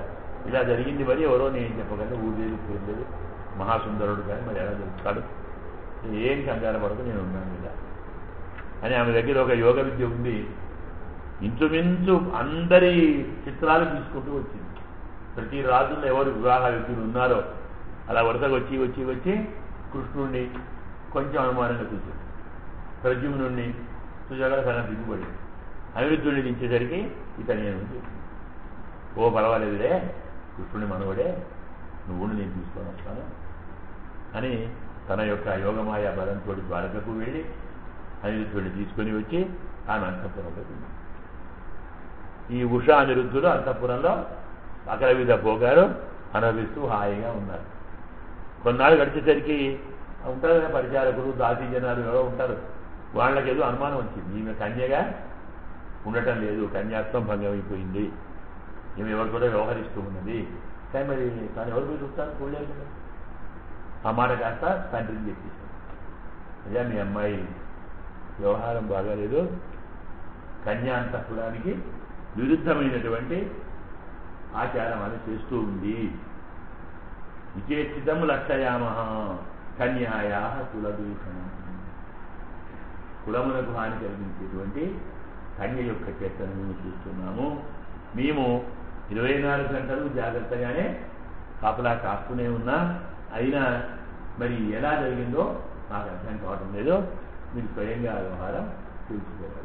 ఇలా జరిగింది మరి ఎవరో నేను చెప్పగలను ఊరేది పేర్లేదు మహాసుందరుడు కానీ మరి ఎలా తెలుస్తాడు ఏం కంగారు పడదు నేను ఉన్నాను ఇలా అని ఆమె దగ్గర ఒక యోగ విద్య ఉంది ఇంచుమించు అందరి చిత్రాలు తీసుకుంటూ వచ్చింది ప్రతి రాజుల్లో ఎవరు వివాహ వ్యక్తులు ఉన్నారో అలా వరుసగా వచ్చి వచ్చి వచ్చి కృష్ణుడిని కొంచెం అనుమానంగా చూసింది ప్రద్యుమ్నుడిని చూసాక సగం దిగుబడి అనిరుద్ధుడిని దించేసరికి ఇతని ఉంది ఓ పర్వాలేదులే కృష్ణుని మనవడే నువ్వు నేను తీసుకొని వస్తాను అని తన యొక్క యోగమాయ బలంతో ద్వారకకు వెళ్ళి అనిరుద్ధుడిని తీసుకొని వచ్చి ఆమె అంతఃపురంలో ఉంది ఈ ఉషా అనిరుద్ధులు అంతఃపురంలో అకల విధ భోగాలు అనుభవిస్తూ హాయిగా ఉన్నారు కొన్నాళ్ళు గడిచేసరికి ఉంటారు కదా పరిచారకులు దాసి జనాలు ఎవరో ఉంటారు వాళ్ళకి ఏదో అనుమానం వచ్చింది ఈమె కన్యగా ఉండటం లేదు కన్యాత్వం భంగం అయిపోయింది ఈమె ఎవరు కూడా వ్యవహరిస్తూ ఉన్నది కానీ మరి తాను ఎవరు పోయి చూస్తాను చూడలేదు కదా. ఆ మాట కాస్త తండ్రిని చెప్పేశాను అయ్యా మీ అమ్మాయి వ్యవహారం బాగాలేదు కన్యాంతపురానికి విరుద్ధమైనటువంటి ఆచారం అని చేస్తూ ఉంది విచేషితం లక్షయామ కన్యాయా కులదూషణం కులములకు హాని కలిగించేటువంటి కన్య యొక్క చేతను మేము చూస్తున్నాము మేము ఇరవై నాలుగు గంటలు జాగ్రత్తగానే కాపలా కాస్తూనే ఉన్నా అయినా మరి ఎలా జరిగిందో నాకు అర్థం కావడం లేదో మీరు స్వయంగా ఆ వ్యవహారం తెలుసుకోవాలి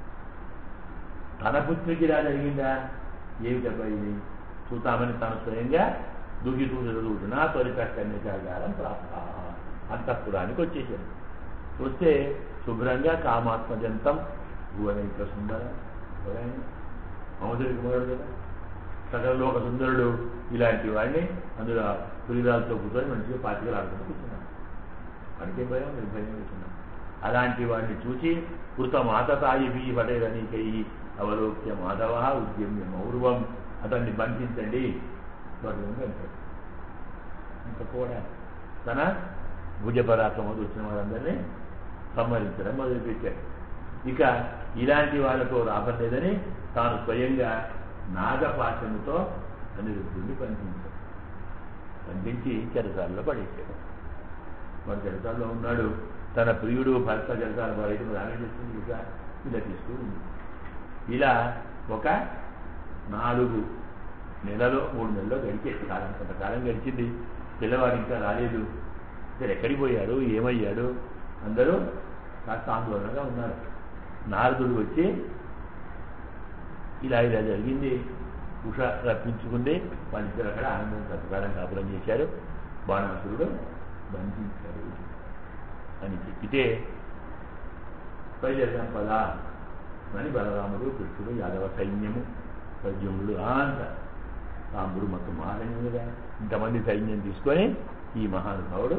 తన పుత్రికి ఇలా జరిగిందా ఏమిటబ్బా ఇది చూతామని తాను స్వయంగా దూకి చూసిన తొలిత కన్యకాగారం ప్రాప్త అంతఃపురానికి వచ్చేసాడు వస్తే శుభ్రంగా కామాత్మజంతం భువనైక సుందర ఎవరైనా మమదుడి కుమారుడు కదా సకల లోక సుందరుడు ఇలాంటి వాడిని అందులో పులిరాలతో కూర్చొని మంచిగా పాతికలు ఆడుకుంటూ కూర్చున్నాడు వాడికి భయం నిర్భయం కూర్చున్నాడు అలాంటి వాడిని చూసి కృత మాతతాయి బి వడేరనీకై అవలోక్య మాధవ ఉద్యమ్య మౌర్వం అతన్ని బంధించండి అంటాడు ఇంకా కూడా తన భుజపరాక్రమం వచ్చిన వాళ్ళందరినీ సంహరించడం మొదలుపెట్టాడు ఇక ఇలాంటి వాళ్ళతో రాబం లేదని తాను స్వయంగా నాగపాశముతో అనిరుద్ధుడిని బంధించాడు బంధించి చెరసాలలో పడేశాడు వాడు చెరసాల్లో ఉన్నాడు తన ప్రియుడు భర్త చెరసాల పడేయడం రామే చేస్తుంది ఇక ఇలా తీస్తూ ఉంది ఇలా ఒక నాలుగు నెలలో మూడు నెలలో గడిచేది కాలం కొంతకాలం గడిచింది పిల్లవాడు ఇంకా రాలేదు సరే ఎక్కడికి పోయాడు ఏమయ్యాడు అందరూ కాస్త ఆందోళనగా ఉన్నారు నారదుడు వచ్చి ఇలా ఇలా జరిగింది ఉష రప్పించుకుంది వాళ్ళిద్దరు అక్కడ ఆనందం సత్కారం కాపురం చేశారు బాణాసురుడు బంధించాడు అని చెప్పితే బయలుదేరదాం పదా అని బలరాముడు కృష్ణుడు యాదవ సైన్యము ప్రద్యుమ్నుడు అంత రాముడు మొత్తం మహాసైన్యం కదా ఇంతమంది సైన్యం తీసుకొని ఈ మహానుభావుడు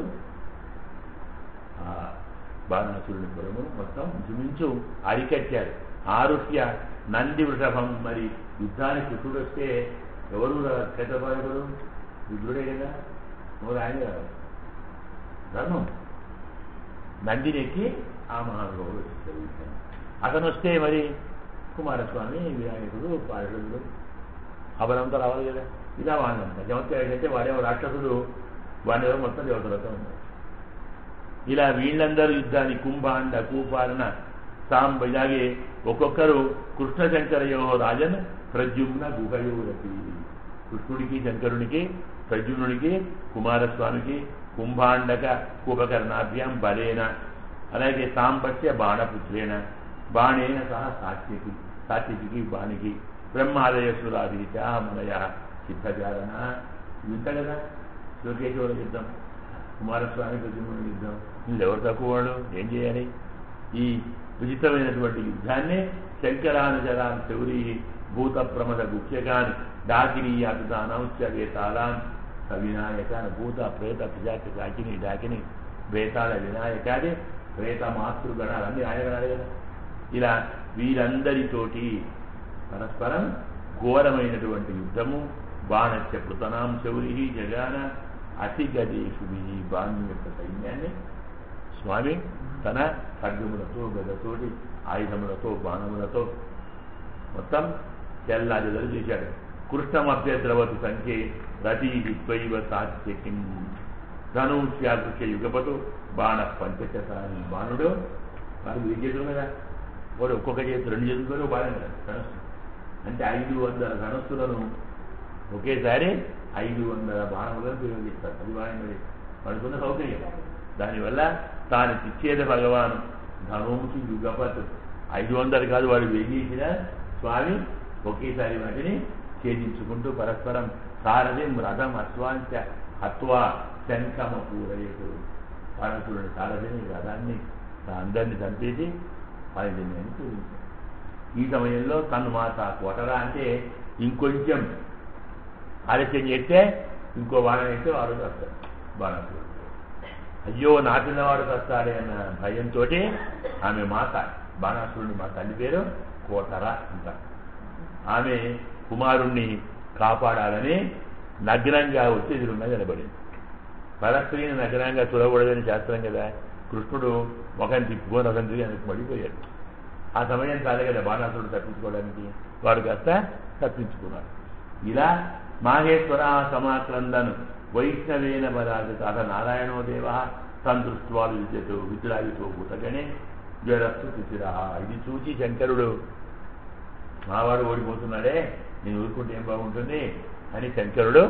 ఆ బాణాసురుని పురము మొత్తం ఇంచుమించు అరికట్టారు ఆరుహ్య నంది వృషభం మరి యుద్ధానికి కృష్ణుడు వస్తే ఎవరు క్షేత్రపాలకుడు రుద్రుడే కదా ఎవరు ఆయన కాదు ధర్మం నందినెక్కి ఆ మహానుభావుడు వచ్చారు యుద్ధానికి. అతను వస్తే మరి కుమారస్వామి వినాయకుడు పార్షదుడు అబలంతా రావాలి కదా ఇలా వాడినంత జమత్యాయుడు అంటే వాడేమో రాక్షసుడు వాడేమో మొత్తం దేవతలతో ఉన్నారు ఇలా వీళ్ళందరూ యుద్ధాన్ని కుంభాండ కూపాలన సాంబ ఇలాగే ఒక్కొక్కరు కృష్ణ శంకరయో రాజన్ ప్రద్యుమ్న గుహయోరతి కృష్ణుడికి శంకరునికి ప్రద్యుమ్నుడికి కుమారస్వామికి కుంభాండక కూపకర్ణాభ్యాం బలేన అలాగే సాంబస్య బాణపుత్రేణ బాణేన సహ సాత్వికి సాత్వికి బాణికి బ్రహ్మాదయ సురాధీశ మనయ సిద్ధచారణ వింత కదా లోకేశ్వర యుద్ధం కుమారస్వామి ప్రతిమూడు యుద్ధం వీళ్ళు ఎవరు తక్కువ వాళ్ళు ఏం చేయాలి ఈ విచిత్రమైనటువంటి యుద్ధాన్ని శంకరానుచరాన్ శౌరీ భూత ప్రమద గుఖ్యగాన్ డాకిని అతుతానౌచ్య వేతాళాన్ వినాయకాన్ భూత ప్రేత పిజాక కాకిని డాకిని వేతాళ వినాయకాది ప్రేత మాతృగణాలన్నీ ఆయగడాలి కదా ఇలా వీరందరితోటి పరస్పరం ఘోరమైనటువంటి యుద్ధము బాణస్య పృతనాం శౌరి జగాన అతి గదేషు బాణి యొక్క సైన్యాన్ని స్వామి తన ఖడ్గములతో గదతోటి ఆయుధములతో బాణములతో మొత్తం తెల్లాజదలు చేశాడు కృష్ణమభ్యద్రవతు సంఖ్యే రతీ త్వైవ సాధ్య కిం ధనుష్యాకృష్య యుగపతు బాణ పంచశతాని బాణుడు వాడు ఏం చేతులు కదా వాడు ఒక్కొక్క చేతి రెండు చేతులు బాణం కదా ధనుస్సు అంటే ఐదు వందల ధనస్సులను ఒకేసారి ఐదు వందల బాణములను ప్రయోగిస్తారు అది బాణం మరి పడుకున్న సౌకర్యం దానివల్ల తాను ఇచ్చేది భగవాను ధనుంచి యుగపత్ ఐదు వందలు కాదు వాడు వెయ్యేసిన స్వామి ఒకేసారి వాటిని ఛేదించుకుంటూ పరస్పరం సారథిం రథం అశ్వాంచ హత్వా శంఖమ పూరయకు పారసురుడి సారథిని రథాన్ని అందరినీ చంపేసి పారిజన్యాన్ని పూజించారు ఈ సమయంలో తను మాత కొటరా అంటే ఇంకొంచెం ఆలస్యం చేస్తే ఇంకో బాణం వేస్తే వాడు వస్తాడు బాణసురుడు అయ్యో నా పిల్లవాడు వస్తాడే అన్న భయంతో ఆమె మాత బాణాసురుడి మా తల్లి పేరు కోటర అంట ఆమె కుమారుణ్ణి కాపాడాలని నగ్నంగా వచ్చి ఎదురుగా నిలబడింది పరస్త్రీని నగ్నంగా చూడకూడదని శాస్త్రం కదా కృష్ణుడు ఒకరిని తిప్పుకొని ఒకరిని తిరిగి వెనక్కి పడిపోయాడు ఆ సమయం కాదు కదా బాణాసురుడు తప్పించుకోవడానికి వాడు కాస్త తప్పించుకున్నాడు ఇలా మాహేశ్వర సమాక్రందను వైష్ణవేన పదార్థ అత నారాయణో దేవ సందృష్ట్వా విద్యతో విద్రాయుతో భూతగణే జ్వరస్తు తిసిరా ఇది చూచి శంకరుడు మావాడు ఓడిపోతున్నాడే నేను ఊరుకుంటే ఏం బాగుంటుంది అని శంకరుడు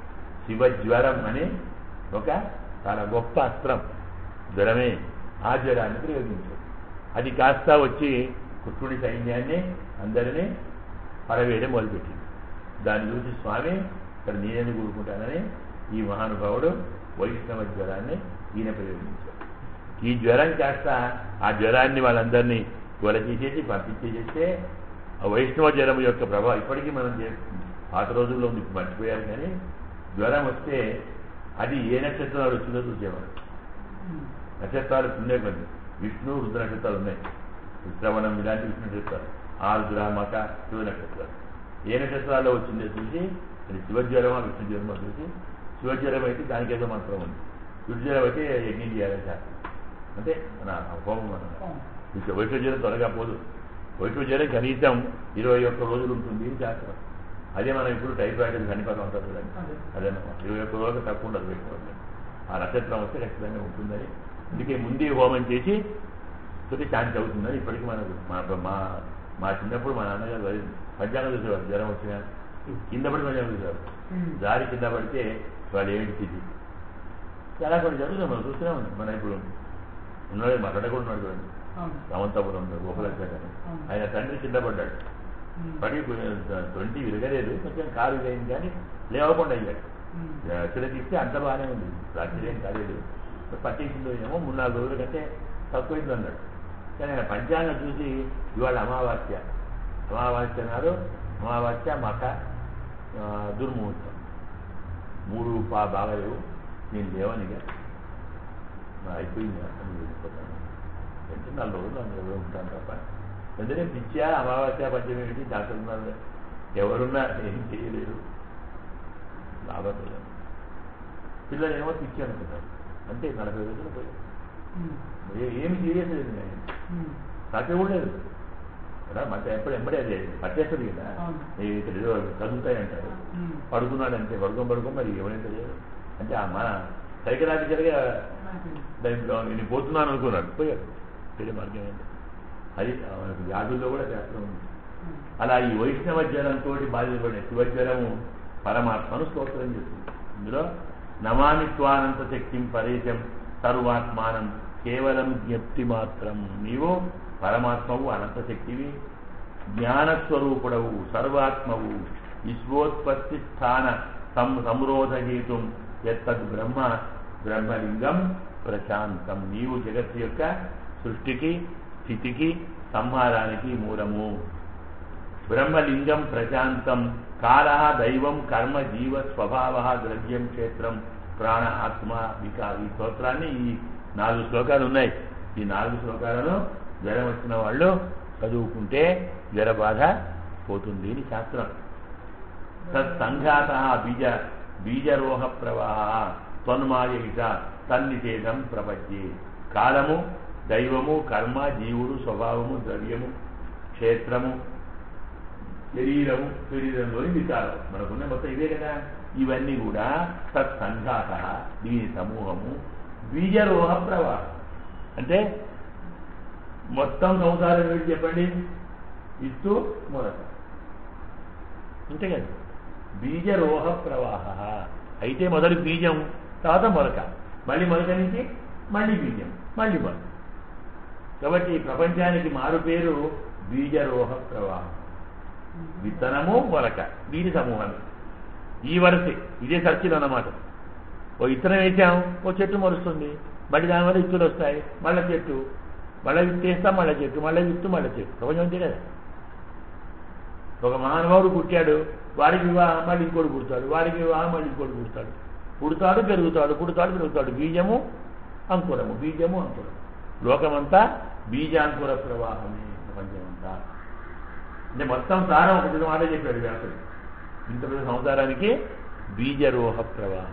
శివజ్వరం అని ఒక చాలా గొప్ప అస్త్రం జ్వరమే ఆ జ్వరాన్ని ప్రయోగించాడు అది కాస్త వచ్చి కృష్ణుడి సైన్యాన్ని అందరినీ పరవేయడం మొదలుపెట్టింది దాన్ని చూసి స్వామి ఇక్కడ నేనేమి కూడుకుంటానని ఈ మహానుభావుడు వైష్ణవ జ్వరాన్ని ఈయన ప్రయోగించాడు ఈ జ్వరం కాస్త ఆ జ్వరాన్ని వాళ్ళందరినీ గొల చేసేసి పంపించేసేస్తే ఆ వైష్ణవ జ్వరం యొక్క ప్రభావం ఇప్పటికీ మనం చేస్తుంది పాత రోజుల్లో మీకు మర్చిపోయారు కానీ జ్వరం వస్తే అది ఏ నక్షత్రాలు వచ్చిందో చూసేవాడు నక్షత్రాలు ఉండే కొన్ని విష్ణు రుద్ర నక్షత్రాలు ఉన్నాయి శ్రవణం ఇలాంటి విష్ణు నక్షత్రాలు ఆరుద్ర మక శివ నక్షత్రాలు ఏ నక్షత్రాల్లో వచ్చిందో చూసి అది శివజ్వరమా విష్ణు జ్వరమా చూసి శివజ్వరం అయితే దానికి ఏదో మంత్రం ఉంది విష్ణుజ్వరం అయితే యజ్ఞం చేయాలని శాస్త్రం అంటే మన హోమం మన వైష్ణుజ్వరం త్వరగా పోదు వైష్ణుజ్వరం కనీసం ఇరవై ఒక్క రోజులు ఉంటుంది అని శాస్త్రం అదే మనం ఇప్పుడు టైఫాయిడ్ చనిపోతాం అంటారు చూడండి అదేనమ్మా ఇరవై ఒక్క రోజులు తక్కువ ఉండదు వైష్ణవం ఆ నక్షత్రం వస్తే ఖచ్చితంగా ఉంటుందని అందుకే ముందే హోమం చేసి కొద్ది శాంతి అవుతుందని ఇప్పటికీ మనకు మా మా మా చిన్నప్పుడు మా నాన్నగారు వరి- పంచాంగం చూసేవారు జ్వరం వచ్చినా కింద పడి పంచాంగం చూసేవారు దారి కింద పడితే వాళ్ళు ఏమిటి స్థితి చాలా కొన్ని జరుగుతుంది మనం చూస్తూనే ఉన్నాం మన ఇప్పుడు ఉన్నాడు మా కూడా ఉన్నాడు చూడండి రామంతాపురం ఉన్నాడు గోపాలకృష్ణ గారు ఆయన తండ్రి కింద పడ్డాడు పడి ట్వంటీ విరగలేదు కొంచెం కాలు ఇదైంది కానీ లేవకుండా అయ్యాడు చిరకిస్తే అంత బాగానే ఉంది రాత్రి ఏం కాలేదు పట్టేసిందో ఏమో మూడు నాలుగు రోజుల కంటే తక్కువైంది అన్నాడు కానీ ఆయన పంచాంగం చూసి ఇవాళ అమావాస్య అమావాస్య నాడు అమావాస్య మక ఆ, దుర్ముహూర్తం మూడు పా బాగలేవు నేను లేవనిగా నా అయిపోయింది అని వెళ్ళిపోతాను అంటే నాలుగు రోజులు అందులో ఉంటాను తప్ప ఎందుకంటే పిచ్చా అమావాస్య పద్యం ఏంటి డాక్టర్ ఉన్నారు ఎవరున్నా ఏం చేయలేరు లాభం లేదు పిల్లలు ఏమో పిచ్చి అనుకుంటారు అంటే నలభై రోజులు పోయారు ఏ- ఏమి సీరియస్ లేదు నేను సాధ్యం కూడా లేదు కదా ಮತ್ತೆ ఎప్పుడు ఎంబడే అదే పట్టేస్తుంది కదా అవును. ఈ ఇక్కడ ఏదో కదులుతాయి అంటారు పడుకున్నాడు అంతే పడుకోం పడుకోం మరి ఎవరైనా తెలియదు అంటే ఆ మన సైకలాజికల్గా దాంట్లో నేను పోతున్నాను అనుకున్నాడు పోయాడు వేరే మార్గం ఏంటి అది ఆ మనకు వ్యాధుల్లో కూడా శాస్త్రం ఉంది అలా ఈ వైష్ణవ జ్వరంతో బాధితపడిన శివజ్వరము పరమాత్మను స్తోత్రం చేస్తుంది ఇందులో నమామి త్వానంత శక్తిం పరేశం సర్వాత్మానం కేవలం జ్ఞప్తి మాత్రం నీవు పరమాత్మవు అనంత శక్తివి జ్ఞానస్వరూపుడవు సర్వాత్మవు విశ్వోత్పత్తి స్థాన సం సంరోధహేతుం ఎత్తద్ బ్రహ్మ బ్రహ్మలింగం ప్రశాంతం నీవు జగత్తు యొక్క సృష్టికి స్థితికి సంహారానికి మూలము బ్రహ్మలింగం ప్రశాంతం కాల దైవం కర్మ జీవ స్వభావ ద్రవ్యం క్షేత్రం ప్రాణ ఆత్మ వికా ఈ స్తోత్రాన్ని ఈ నాలుగు శ్లోకాలు ఉన్నాయి ఈ నాలుగు శ్లోకాలను జ్వరం వచ్చిన వాళ్ళు చదువుకుంటే జ్వర బాధ పోతుంది అని శాస్త్రం తత్సంఘాత బీజ బీజరోహ ప్రవాహ త్వన్మాయయిత తన్నిషేధం ప్రపంచే కాలము దైవము కర్మ జీవుడు స్వభావము ద్రవ్యము క్షేత్రము శరీరము శరీరంలోని వికారం మనకున్న మొత్తం ఇదే కదా ఇవన్నీ కూడా సత్సంఘాత దీని సమూహము బీజరోహ ప్రవాహం అంటే మొత్తం సంసారం ఏంటి చెప్పండి ఇత్తు మొలక అంతే కదా బీజరోహ ప్రవాహ అయితే మొదటి బీజం తర్వాత మొలక మళ్ళీ మొలక నుంచి మళ్ళీ బీజం మళ్ళీ మొలక కాబట్టి ప్రపంచానికి మారు పేరు బీజరోహ ప్రవాహం విత్తనము మొలక దీని సమూహమే ఈ వరసే ఇదే సర్కిల్ అన్నమాట ఓ విత్తనం వేసాం ఓ చెట్టు మొలుస్తుంది మళ్ళీ దానివల్ల విత్తులు వస్తాయి మళ్ళీ చెట్టు మళ్ళీ విత్తేస్తాం మళ్ళీ చెట్టు మళ్ళీ విత్తు మళ్ళీ చెట్టు ప్రపంచం అంతే కదా ఒక మహానుభావుడు పుట్టాడు వాడికి వివాహం మళ్ళీ ఇంకోటి పుడతాడు వాడికి వివాహం మళ్ళీ ఇంకోటి పుడతాడు పుడతాడు పెరుగుతాడు పుడతాడు పెరుగుతాడు బీజము అంకురము బీజము అంకురము లోకమంతా బీజాంకుర ప్రవాహమే ప్రపంచమంతా అంటే మొత్తం సారం ఒకటి మాట చెప్పాడు వ్యాసుడు ఇంత పెద్ద సంసారానికి బీజరోహ ప్రవాహ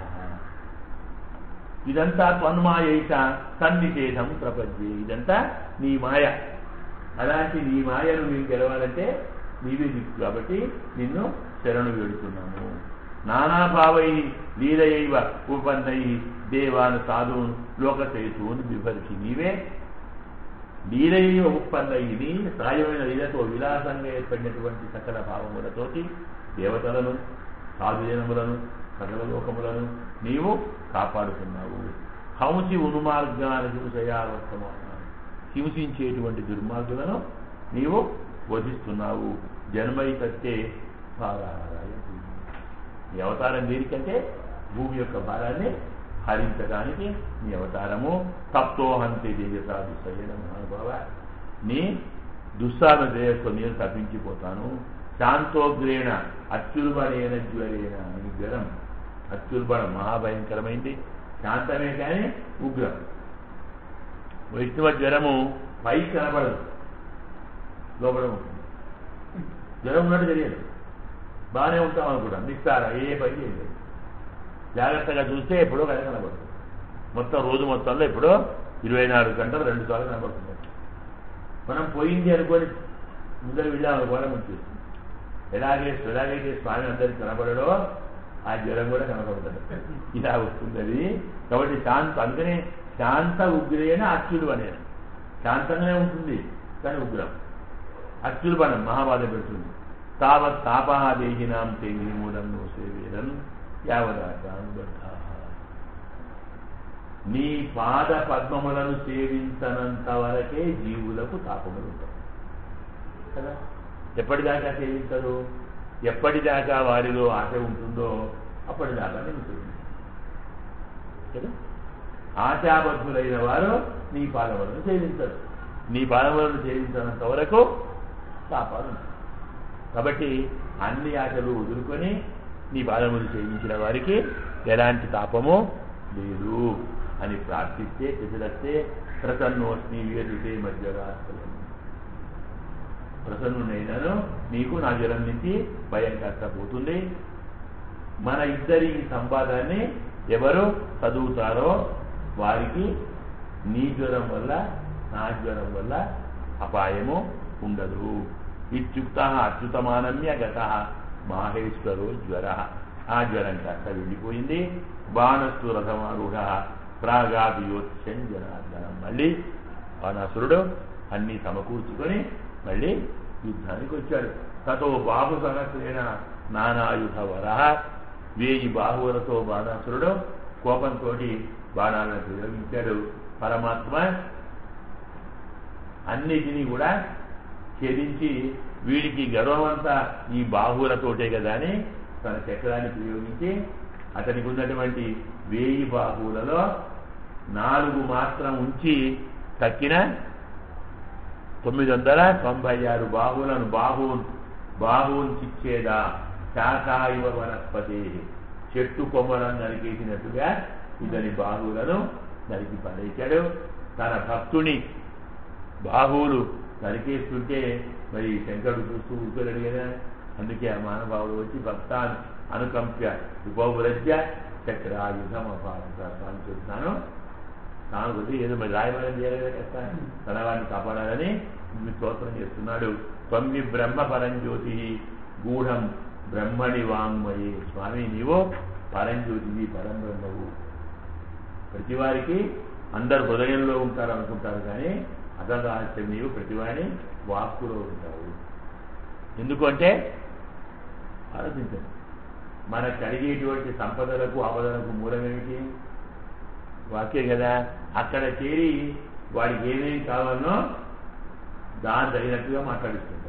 ఇదంతా తన్మాయేష సన్నిషేధం ప్రపంచే ఇదంతా నీ మాయ అలాంటి నీ మాయను నీవు గెలవాలంటే నీవే దిక్కు కాబట్టి నిన్ను శరణు వేడుతున్నాను నానాభావై లీలయైవ ఉపన్నై దేవాను సాధువును లోకసేతువును బిభర్చి నీవే లీలయైవ ఉత్పన్నై నీ సాయమైన లీలతో విలాసంగా ఏర్పడినటువంటి సకల భావములతోటి దేవతలను సాధుజనములను సకల లోకములను నీవు కాపాడుతున్నావు హంసి ఉన్మార్గాన్ని హింసయావర్తమానాలు హింసించేటువంటి దుర్మార్గులను నీవు వధిస్తున్నావు జన్మై కట్టే భారారాయ నీ అవతారం దేనికంటే భూమి యొక్క భారాన్ని హరించడానికి నీ అవతారము తప్తోహంతే దేవతా దుస్సైన మహానుభావ నీ దుస్సాన దేయతో నేను తప్పించిపోతాను శాంతోగ్రేణ అత్యుల్బణేన జ్వరేణ నీ జ్వరం అత్యుల్బణం మహాభయంకరమైంది శాంతమే కానీ ఉగ్రం వైష్ణవ జ్వరము పై కనబడదు లోపల ఉంటుంది జ్వరం ఉన్నట్టు తెలియదు బాగానే ఉంటాం అనుకుంటాం నిస్తారా ఏ పని చేయలేదు జాగ్రత్తగా చూస్తే ఎప్పుడో కథ కనబడుతుంది మొత్తం రోజు మొత్తంలో ఎప్పుడో ఇరవై నాలుగు గంటలు రెండు సార్లు కనబడుతుంది మనం పోయింది అనుకొని ముందర వెళ్ళాం అనుకోవడం వచ్చేస్తుంది ఎలాగే ఎలాగైతే స్వామి అందరికి కనబడడో ఆ జ్వరం కూడా కనబడుతుంది ఇలా వస్తుంది అది కాబట్టి శాంత అందుకనే శాంత ఉగ్రేణ అచ్యులు అనేది శాంతంగానే ఉంటుంది కానీ ఉగ్రం అత్యుల్బణం మహాబాధ పెడుతుంది తావత్ తాపాదేహినాం తే నిర్మూలం నో సేవేదం యావదానుబద్ధ నీ పాద పద్మములను సేవించనంత వరకే జీవులకు తాపములు ఉంటాయి కదా ఎప్పటిదాకా సేవించరు ఎప్పటిదాకా వారిలో ఆశ ఉంటుందో అప్పటిదాకా నేను సేవించాను కదా ఆశాబద్ధులైన వారు నీ పాదములను సేవించరు నీ పాదములను సేవించినంత వరకు తాపాలు ఉంటాయి కాబట్టి అన్ని ఆశలు వదులుకొని నీ పాదములు సేవించిన వారికి ఎలాంటి తాపము లేదు అని ప్రార్థిస్తే చెదిలస్తే ప్రసన్నోస్మి వేదితే మధ్యగా ప్రసన్నునైనాను నీకు నా జ్వరం నుంచి భయం కాస్త పోతుంది మన ఇద్దరి ఈ సంవాదాన్ని ఎవరు చదువుతారో వారికి నీ జ్వరం వల్ల నా జ్వరం వల్ల అపాయము ఉండదు ఇత్యుక్త అచ్యుతమానమ్య గత మాహేశ్వరో జ్వర ఆ జ్వరం కాస్త వెళ్ళిపోయింది బాణస్తు రథమారూఢ ప్రాగాభియోత్సం జనార్దనం మళ్ళీ బాణాసురుడు అన్ని సమకూర్చుకొని మళ్ళీ యుద్ధానికి వచ్చాడు తతో బాహు సహస్రేణ నానాయుధ వర వేయి బాహువులతో బాణాసురుడు కోపంతో బాణాలను ప్రయోగించాడు పరమాత్మ అన్నిటినీ కూడా ఛేదించి వీడికి గర్వమంతా ఈ బాహువులతోటే కదా అని తన చక్రాన్ని ప్రయోగించి అతనికి ఉన్నటువంటి వేయి బాహువులలో నాలుగు మాత్రం ఉంచి తక్కిన తొమ్మిది వందల తొంభై ఆరు బాహువులను బాహు బాహువుని చిచ్చేదా శాఖాయువ వనస్పతి చెట్టు కొమ్మలను నరికేసినట్టుగా ఇతని బాహువులను నరికి పడేశాడు తన భక్తుని బాహువులు నరికేస్తుంటే మరి శంకరుడు చూస్తూ ఊరుకోలేడు కదా అందుకే ఆ మానవావుడు వచ్చి భక్తాన్ని అనుకంప్య ఉపవ్రజ్య చక్రాయుధం అపారం చెప్తాను తాను కొద్ది ఏదో మరి రాయమని చేయలేదు కదా తన వాడిని కాపాడాలని స్తోత్రం చేస్తున్నాడు తొమ్మి బ్రహ్మ పరంజ్యోతి గూఢం బ్రహ్మణి వాంగ్మయే స్వామి నీవు పరంజ్యోతివి పరం బ్రహ్మవు ప్రతి వారికి అందరు హృదయంలో ఉంటారు అనుకుంటారు కానీ అసలు రహస్యం నీవు ప్రతివాని వాక్కులో ఉంటావు ఎందుకంటే ఆలోచించండి మనకు కలిగేటువంటి సంపదలకు ఆపదలకు మూలమేమిటి వాక్యే కదా అక్కడ చేరి వాడికి ఏమేం కావాలనో దాని తగినట్టుగా మాట్లాడిస్తుంటాం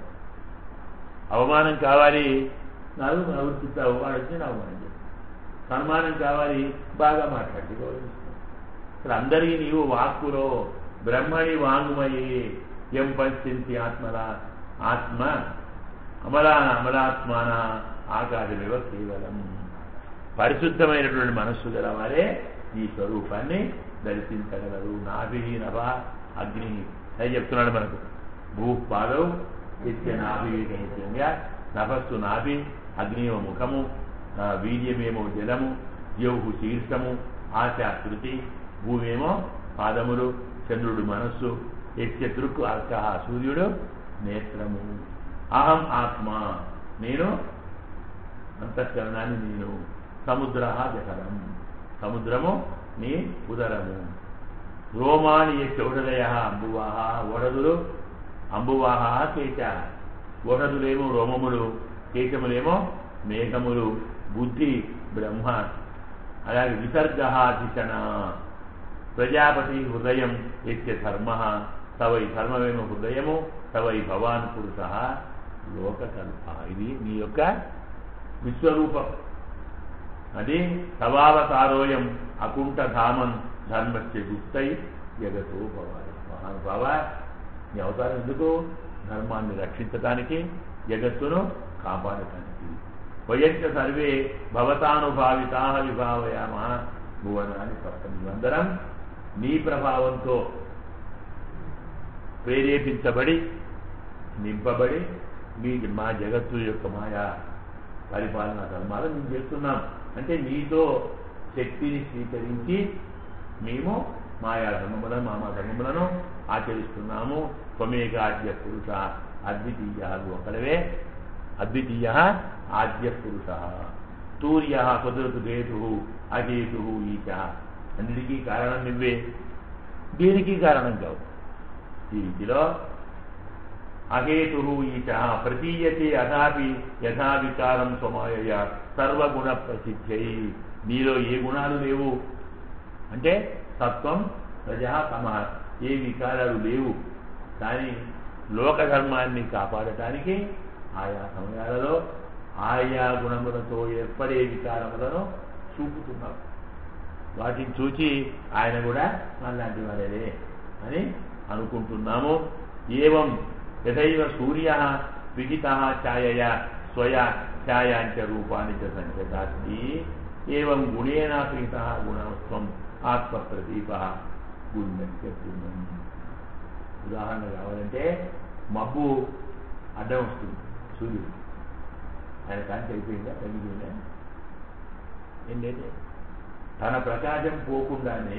అవమానం కావాలి నాలుగు నవ్వుతుంటావు వాడు వచ్చి నా అవమానం చేస్తావు సన్మానం కావాలి బాగా మాట్లాడి గౌరవిస్తాం ఇక్కడ అందరికీ నీవు వాక్కులో బ్రహ్మణి వాంగ్మయే ఎం పరిస్థితి ఆత్మల ఆత్మ అమలాన అమలాత్మాన ఆకాశమివ కేవలం పరిశుద్ధమైనటువంటి మనస్సు గల వారే ఈ స్వరూపాన్ని దర్శించగలరు నాభి నభ అగ్ని అది చెప్తున్నాడు మనకు భూపాదవు నిత్య నాభి నిత్యంగా నభస్సు నాభి అగ్నివ ముఖము ఆ, వీర్యమేమో జలము జౌహు శీర్షము ఆశ శృతి భూమేమో పాదములు చంద్రుడు మనస్సు యస్య దృక్కు అర్క సూర్యుడు నేత్రము అహం ఆత్మ నేను అంతఃకరణాన్ని నేను సముద్ర జఠరం సముద్రము నీ ఉదరము రోమాని చౌడలయ అంబువాహ ఓడదులు అంబువాహ కేచ ఓడదులేమో రోమములు కేశములేమో మేఘములు బుద్ధి బ్రహ్మ అలాగే విసర్గ ధిషణ ప్రజాపతి హృదయం ఎత్య ధర్మ తవై ధర్మమేమో హృదయము తవై భవాన్ పురుష లోకకల్ప ఇది నీ యొక్క విశ్వరూపం అది తవావతారోయం అకుంఠధామన్ ధర్మస్య గుప్తై జగతో భవాయ మహానుభావ నీ అవతారం ఎందుకు ధర్మాన్ని రక్షించటానికి జగత్తును కాపాడటానికి వయంచ సర్వే భవతానుభావితా విభావయామ భువనాన్ని పక్కన అందరం నీ ప్రభావంతో ప్రేరేపించబడి నింపబడి మీ మా జగత్తు యొక్క మాయా పరిపాలనా ధర్మాలు మేము చేస్తున్నాం అంటే నీతో శక్తిని స్వీకరించి మేము మాయా ధర్మములను మామా ధర్మములను ఆచరిస్తున్నాము త్వమేక ఆద్య పురుష అద్వితీయ ఒకడవే అద్వితీయ ఆద్య పురుష తూర్య కుదరతు హేతు అహేతు ఈచ అన్నిటికీ కారణం నువ్వే దేనికి కారణం కావు ఈ రీతిలో అహేతు ఈచ ప్రతీయతే అథాపి యథా వికారం స్వమాయ సర్వగుణ ప్రసిద్ధై నీలో ఏ గుణాలు లేవు అంటే సత్వం ప్రజా తమ ఏ వికారాలు లేవు కానీ లోక ధర్మాన్ని కాపాడటానికి ఆయా సమయాలలో ఆయా గుణములతో ఏర్పడే వికారములను చూపుతున్నారు వాటిని చూచి ఆయన కూడా అలాంటి వాడే అని అనుకుంటున్నాము ఏవం యథైవ సూర్య విహిత ఛాయయ స్వయ ఛాయాంచ రూపాన్ని చ సంచదాస్తి ఏవం గుణేన ప్రీత గుణత్వం ఆత్మప్రదీప గుణ్యంచ గుణం ఉదాహరణ కావాలంటే మబ్బు అడ్డం వస్తుంది సూర్యుడు ఆయన కాంతి అయిపోయిందా తగ్గిపోయిందా ఏం లేదు తన ప్రకాశం పోకుండానే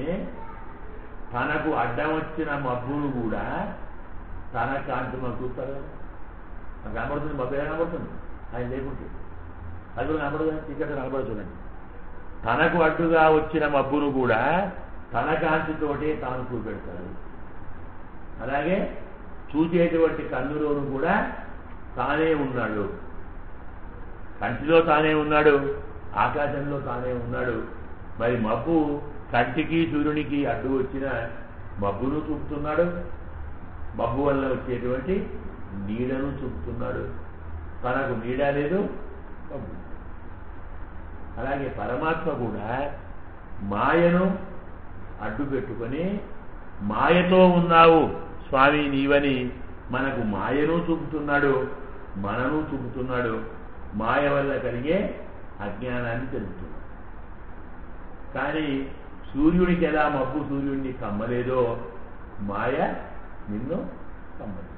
తనకు అడ్డం వచ్చిన మబ్బును కూడా తన కాంతి మనకు చూస్తారు కదా నాకు కనబడుతుంది మబ్బు ఎలా కనబడుతుంది ఆయన లేకుంటే అది కూడా కనబడదు కదా ఇక్కడ కనబడదు చూడండి తనకు అడ్డుగా వచ్చిన మబ్బును కూడా తన కాంతితోటే తాను చూపెడతాడు అలాగే చూసేటువంటి కన్నులోను కూడా తానే ఉన్నాడు కంటిలో తానే ఉన్నాడు ఆకాశంలో తానే ఉన్నాడు మరి మబ్బు కంటికి సూర్యునికి అడ్డు వచ్చిన మబ్బును చూపుతున్నాడు మబ్బు వల్ల వచ్చేటువంటి నీడను చూపుతున్నాడు తనకు నీడ లేదు మబ్బు అలాగే పరమాత్మ కూడా మాయను అడ్డు పెట్టుకొని మాయతో ఉన్నావు స్వామి నీవని మనకు మాయను చూపుతున్నాడు మనను చూపుతున్నాడు మాయ వల్ల కలిగే అజ్ఞానాన్ని తెలుపుతున్నాడు కానీ సూర్యుడికి ఎలా మబ్బు సూర్యుడిని కమ్మలేదో మాయ నిన్ను కమ్మలేదు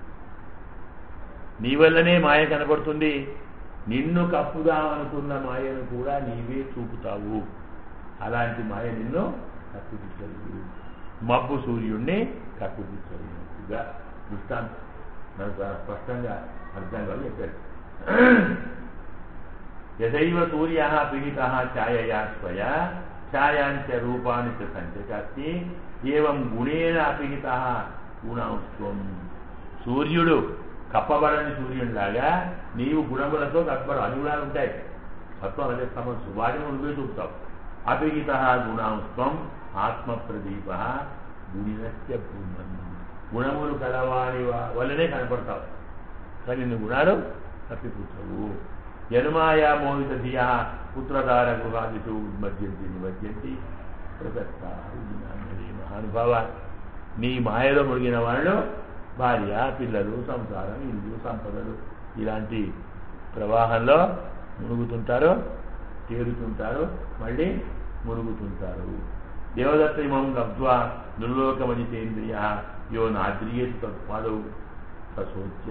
నీ వల్లనే మాయ కనబడుతుంది నిన్ను కప్పుదామనుకున్న మాయను కూడా నీవే చూపుతావు అలాంటి మాయ నిన్ను కప్పిపుచ్చలేదు మబ్బు సూర్యుడిని కప్పిపుచ్చలేనట్టుగా దృష్టాంతం మనకు చాలా స్పష్టంగా అర్థం కావాలి చెప్పారు యథైవ సూర్య పీడిత ఛాయయా స్వయా ఛాయాంచ రూపాన్ని చ సంచచాస్తి ఏవం గుణేన అపీడిత గుణాంశం సూర్యుడు కప్పబడని సూర్యుడిలాగా నీవు గుణములతో కప్పబడు అనుగుణాలు ఉంటాయి సత్వం అదే సమస్సు వాటిని నువ్వే చూపుతావు అపీడిత గుణాంశం ఆత్మ ప్రదీప గుణినస్య భూమన్ గుణములు కలవాని వా- వల్లనే కనపడతావు కానీ నువ్వు గుణాలు తప్పిపుచ్చవు జన్మాయా మోహిత ధియా పుత్రధార గృహాదిషు ఉన్మజ్యంతి నిమజ్యంతి ప్రసక్తారు జ్ఞానమే మహానుభావ నీ మాయలో మునిగిన వాళ్ళు భార్య పిల్లలు సంసారం ఇల్లు సంపదలు ఇలాంటి ప్రవాహంలో మునుగుతుంటారు తేరుతుంటారు మళ్ళీ మునుగుతుంటారు దేవదత్త ఇమం లబ్ధ్వా దుర్లోకమజితేంద్రియ యో నాద్రియేతు తత్పాదౌ సశోచ్య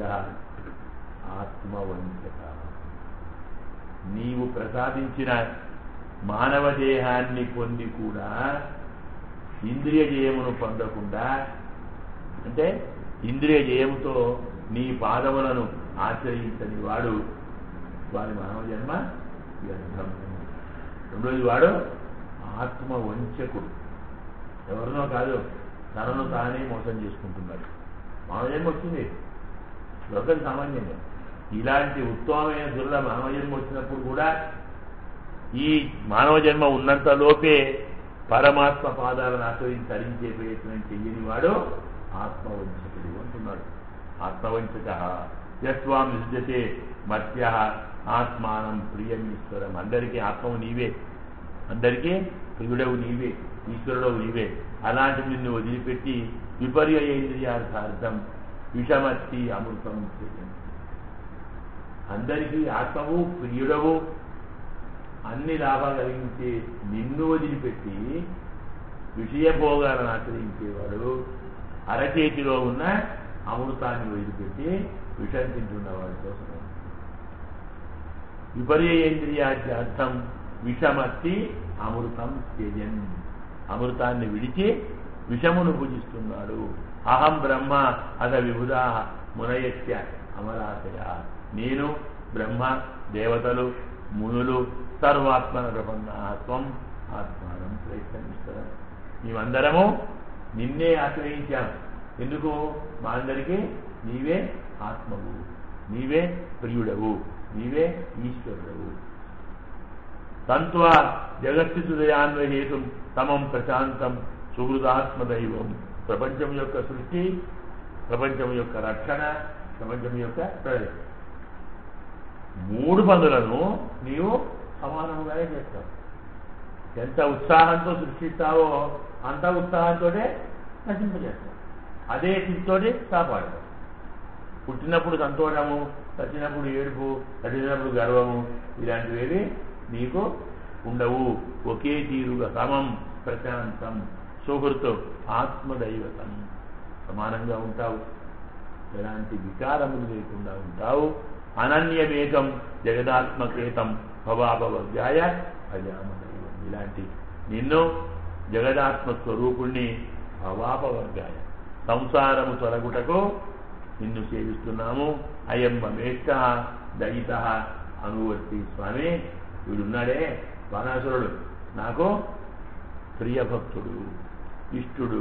ఆత్మవంచక నీవు ప్రసాదించిన మానవ దేహాన్ని పొంది కూడా ఇంద్రియ జయమును పొందకుండా అంటే ఇంద్రియ జయముతో నీ పాదములను ఆశ్రయించని వాడు వారి మానవ జన్మ వ్యర్థం రెండోది వాడు ఆత్మ వంచకుడు ఎవరినో కాదు తనను తానే మోసం చేసుకుంటున్నాడు మానవ జన్మ వచ్చింది దొరకదు సామాన్యంగా ఇలాంటి ఉత్తమమైన దుర్ల మానవ జన్మ వచ్చినప్పుడు కూడా ఈ మానవ జన్మ ఉన్నంత లోపే పరమాత్మ పాదాలను ఆశ్రయించి తరించే ప్రయత్నం చెయ్యని వాడు ఆత్మవంచకుడు అంటున్నాడు ఆత్మవంచక యస్వాం విద్యతే మత్య ఆత్మానం ప్రియమీశ్వరం అందరికీ ఆత్మవు నీవే అందరికీ ప్రియుడవు నీవే ఈశ్వరుడవు నీవే అలాంటి నిన్ను వదిలిపెట్టి విపర్యేంద్రియార్థార్థం విషమత్తి అమృతం చేయండి అందరికీ ఆత్మవు ప్రియుడవు అన్ని లాభాలు కలిగించే నిన్ను వదిలిపెట్టి విషయభోగాలను ఆశ్రయించేవాడు అరచేతిలో ఉన్న అమృతాన్ని వదిలిపెట్టి విషం తింటున్నవాడి కోసం విపర్యేంద్రియాధ్యార్థం విషమత్తి అమృతం త్యజన్ అమృతాన్ని విడిచి విషమును పూజిస్తున్నాడు అహం బ్రహ్మ అద విబుధా మునయస్య అమరాశయ నేను బ్రహ్మ దేవతలు మునులు సర్వాత్మన ప్రపన్నాత్వం ఆత్మానం ప్రయత్నిస్తారు మేమందరము నిన్నే ఆశ్రయించాం ఎందుకు మా అందరికీ నీవే ఆత్మవు నీవే ప్రియుడవు నీవే ఈశ్వరుడవు తంత్వా జగత్తుదయాన్వహేతం తమం ప్రశాంతం సుహృదాత్మదైవం ప్రపంచం యొక్క సృష్టి ప్రపంచం యొక్క రక్షణ ప్రపంచం యొక్క ప్రళయం మూడు పనులను నీవు సమానంగానే చేస్తావు ఎంత ఉత్సాహంతో సృష్టిస్తావో అంత ఉత్సాహంతో నశింపజేస్తావు అదే స్థితితోటి కాపాడతావు పుట్టినప్పుడు సంతోషము చచ్చినప్పుడు ఏడుపు చచ్చినప్పుడు గర్వము ఇలాంటివేవి నీకు ఉండవు ఒకే తీరుగా సమం ప్రశాంతం సుహృతు ఆత్మదైవతం సమానంగా ఉంటావు ఎలాంటి వికారములు లేకుండా ఉంటావు అనన్యమేకం జగదాత్మకేతం భవాభవజ్ఞాయ భజామదైవం ఇలాంటి నిన్ను జగదాత్మ స్వరూపుణ్ణి భవాపవర్గాయ సంసారము తొలగుటకు నిన్ను సేవిస్తున్నాము అయం మమేష్ట దయిత అనువర్తి స్వామి వీడున్నాడే బాణాసురుడు నాకు ప్రియభక్తుడు ఇష్టుడు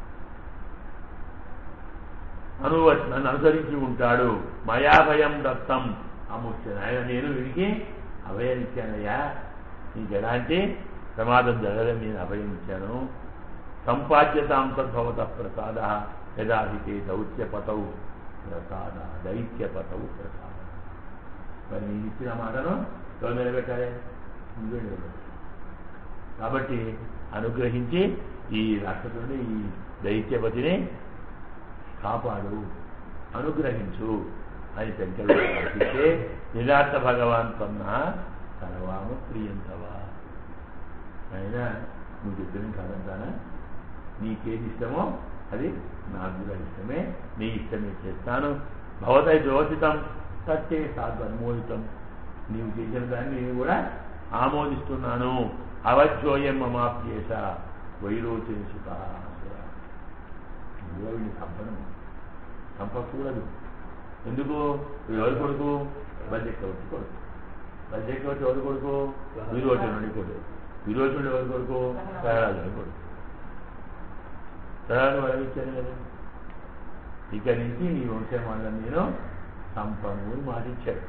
అనువర్తి నన్ను అనుసరించి ఉంటాడు మయాభయం దత్తం అముష్యన్ ఆయన నేను వీడికి అభయం ఇచ్చానయ్యా నీకు ఎలాంటి ప్రమాదం జరగదని నేను అభయం ఇచ్చాను సంపాద్యతాం తద్భవత ప్రసాద యదాహితే దౌత్యపతౌ ప్రసాద దైత్యపతౌ ప్రసాద మరి నేను ఇచ్చిన మాటను ఎవరు నిలబెట్టాలి నువ్వే నిలబెట్టాలి కాబట్టి అనుగ్రహించి ఈ రాక్షసుని ఈ దైత్యపతిని కాపాడు అనుగ్రహించు అని శంకరుడు ప్రార్థిస్తే నిరాశ భగవాన్ పన్న సర్వాము ప్రియంతవా అయినా నువ్వు చెప్పిన కాదంటానా నీకేది ఇష్టమో అది నాకు కూడా ఇష్టమే నీ ఇష్టమే చేస్తాను భవతై జోషితం సత్యే సాధు అనుమోదితం నీవు చేసిన దాన్ని నేను కూడా ఆమోదిస్తున్నాను అవధ్యోయం మమాప్యేష వైరోచని సుత వీడిని చంపను చంపకూడదు ఎందుకు వీడు ఎవరి కొడుకు బల్యక్రవర్తి కొడుకు బల్యక్రవర్తి ఎవరి కొడుకు విరోచనుడి కొడుకు విరోచనుడు ఎవరి కొడుకు ప్రహ్లాదుని కొడుకు ప్రహ్లాదు వరం ఇచ్చాను కదా ఇక నుంచి నీ వంశం వాళ్ళని నేను సంపన్నుని మాటిచ్చాడు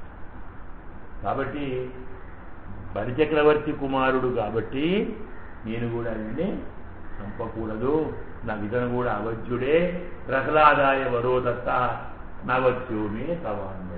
కాబట్టి బలిచక్రవర్తి కుమారుడు కాబట్టి నేను కూడా ఆయన్ని చంపకూడదు నాకు ఇతను కూడా అవధ్యుడే ప్రహ్లాదాయ వరోదత్త నవత్యోమే తవాన్వయ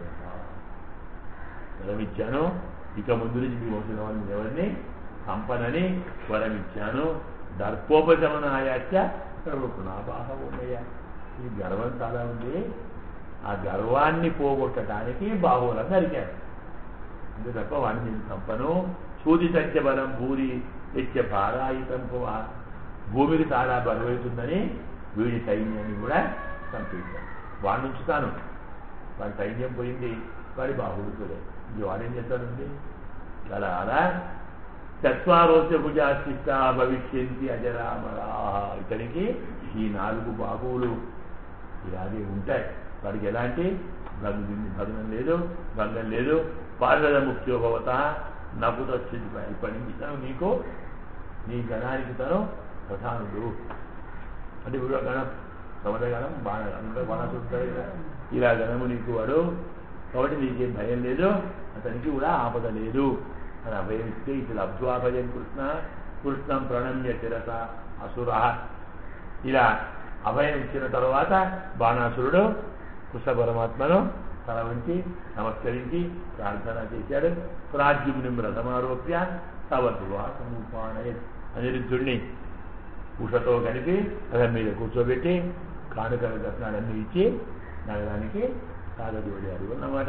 వరమిచ్చాను ఇక ముందు నుంచి మీ వంశం వాళ్ళని ఎవరిని చంపనని వరమిచ్చాను దర్పోపశమనాయాచ కరుణాబాహవోమయ్య ఈ గర్వం చాలా ఉంది ఆ గర్వాన్ని పోగొట్టడానికి బాహువులను నరికారు అంతే తప్ప వాడిని నేను చంపను సూది సత్య బలం భూరి తెచ్చ భారాయితం పువ భూమికి చాలా బలమవుతుందని వీడి సైన్యాన్ని కూడా చంపేశాను వాడిని ఉంచుతాను వాడి సైన్యం పోయింది వాడి బాహుడు కూడా ఇది వాడేం చేస్తానండి చాలా అలా చత్వారోచ భుజాశిష్ట భవిష్యంతి అజరామరా ఇతనికి ఈ నాలుగు బాహువులు ఇలాగే ఉంటాయి వాడికి ఎలాంటి భగ్నం భగ్నం లేదు భంగం లేదు పార్వద ముఖ్యోభవత నకుత ఇప్పటి నుంచి తను నీకు నీ గణానికి తను ప్రధానుడు అంటే ఇప్పుడు గణం సమత గణం బాణ అంటే బాణసుడతారు కదా ఇలా గణము నీకు వాడు కాబట్టి నీకేం భయం లేదు అతనికి కూడా ఆపద లేదు అని అభయం ఇస్తే ఇటు అబ్ధ్వాభయం కృష్ణ కృష్ణం ప్రణమ్య చిరత అసుర ఇలా అభయం ఇచ్చిన తర్వాత బాణాసురుడు కృష్ణ పరమాత్మను తల వంచి నమస్కరించి ప్రార్థన చేశాడు ప్రాజ్యుమ్ని రథమారోప్య తవ దువాసముపానయ అనిరుద్ధుడిని ఉషతో కలిపి రథం మీద కూర్చోబెట్టి కానుకల రత్నాలన్నీ ఇచ్చి నగరానికి సాగదోడారు అన్నమాట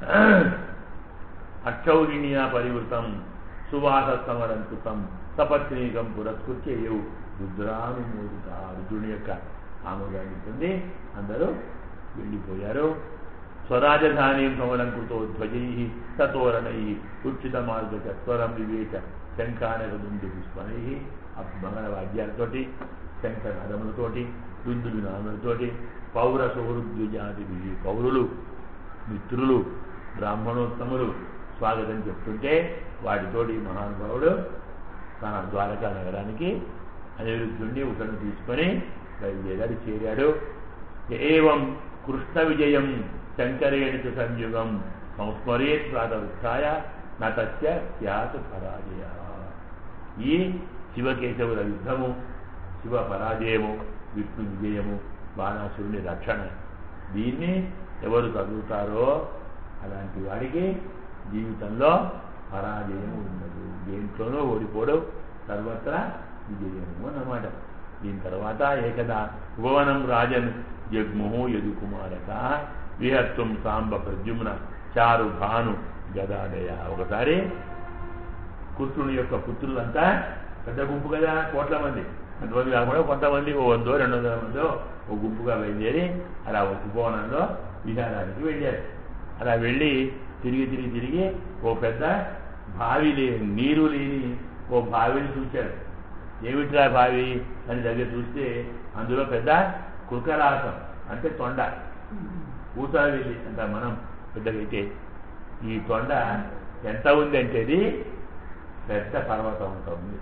అక్షౌరిణియా పరివృతం సువాస సమరంకృతం సపత్నీకం పురస్కృత్యయు రుద్రానుమోదిత రుద్రుని యొక్క ఆమోదాన్ని పొంది అందరూ వెళ్ళిపోయారు స్వరాజధానీ సమలంకృతో ధ్వజై సతోరణై ఉచిత మార్గ స్వరం వివేక శంఖానక దుందు పుష్పనై మంగళ వాద్యాలతోటి శంఖ నదములతోటి దుందులు నామలతోటి పౌర సౌహృద్యుజాతి పౌరులు మిత్రులు బ్రాహ్మణోత్తములు స్వాగతం చెప్తుంటే వాటితోటి మహానుభావుడు తన ద్వారకా నగరానికి అనిరుద్ధుణ్ణి ఒకరిని తీసుకొని బయలుదేరాడు చేరాడు ఏవం కృష్ణ విజయం శంకరేణిత సంయుగం సంస్మరేత్ ప్రాతరుత్థాయ నతస్య స్యాత్ పరాజయ ఈ శివకేశవుల యుద్ధము శివ పరాజయము విష్ణు విజయము బాణాసురుని రక్షణ దీన్ని ఎవరు చదువుతారో అలాంటి వాడికి జీవితంలో పరాజయము ఉండదు దేంట్లోనూ ఓడిపోవడం సర్వత్రా విజయము అన్నమాట దీని తర్వాత ఏకదా భువనం రాజన్ జగ్ముహు యదుకుమారక విహత్వం సాంబ ప్రద్యుమ్న చారు భాను గదాదయ ఒకసారి కృష్ణుని యొక్క పుత్రులంతా పెద్ద గుంపు కదా కోట్ల మంది అంతమంది కాకుండా కొంతమంది ఓ వందో రెండు వందల మందో ఓ గుంపుగా బయలుదేరి అలా ఒక ఉపవనంలో విహారానికి వెళ్ళారు అలా వెళ్ళి తిరిగి తిరిగి తిరిగి ఓ పెద్ద బావి లే నీరు లేని ఓ బావిని చూశారు ఏమిట్రా బావి అని దగ్గర చూస్తే అందులో పెద్ద కుకరాసం అంటే తొండ ఊసా వెళ్ళి అంట మనం పెద్దగైతే ఈ తొండ ఎంత ఉంది అంటే ఇది పెద్ద పర్వతం ఉంటుంది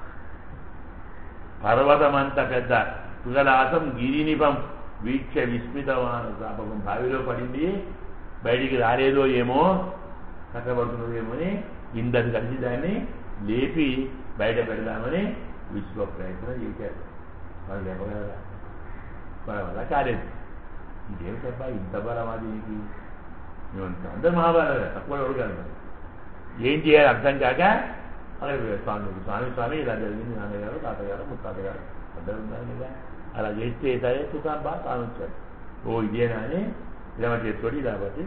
పర్వతం అంత పెద్ద కుగలాసం గిరినిపం వీక్ష విస్మితవాన పాపం బావిలో పడింది బయటికి రాలేదో ఏమో కట్టబడుతుందో ఏమో అని ఇందరు కలిసి దాన్ని లేపి బయట పెడదామని విశ్వ ప్రయత్నం చేశారు వాళ్ళు లేపగలరా వాళ్ళ వల్ల కాలేదు ఇదేమిటబ్బా ఇంత బలమా దీనికి మేము అందరు మహాభారత తక్కువ ఎవరు కాదు మరి. ఏం చేయాలి అర్థం కాక అక్కడ స్వామి స్వామి స్వామి ఇలా జరిగింది నాన్నగారు తాతగారు ముత్తాతగారు అందరూ ఉన్నారు కదా అలా చేస్తే సరే తుకాన్ బా తాను వచ్చాడు ఓ ఇదేనా అని ఇలా చేసుకోండి ఇలా బట్టి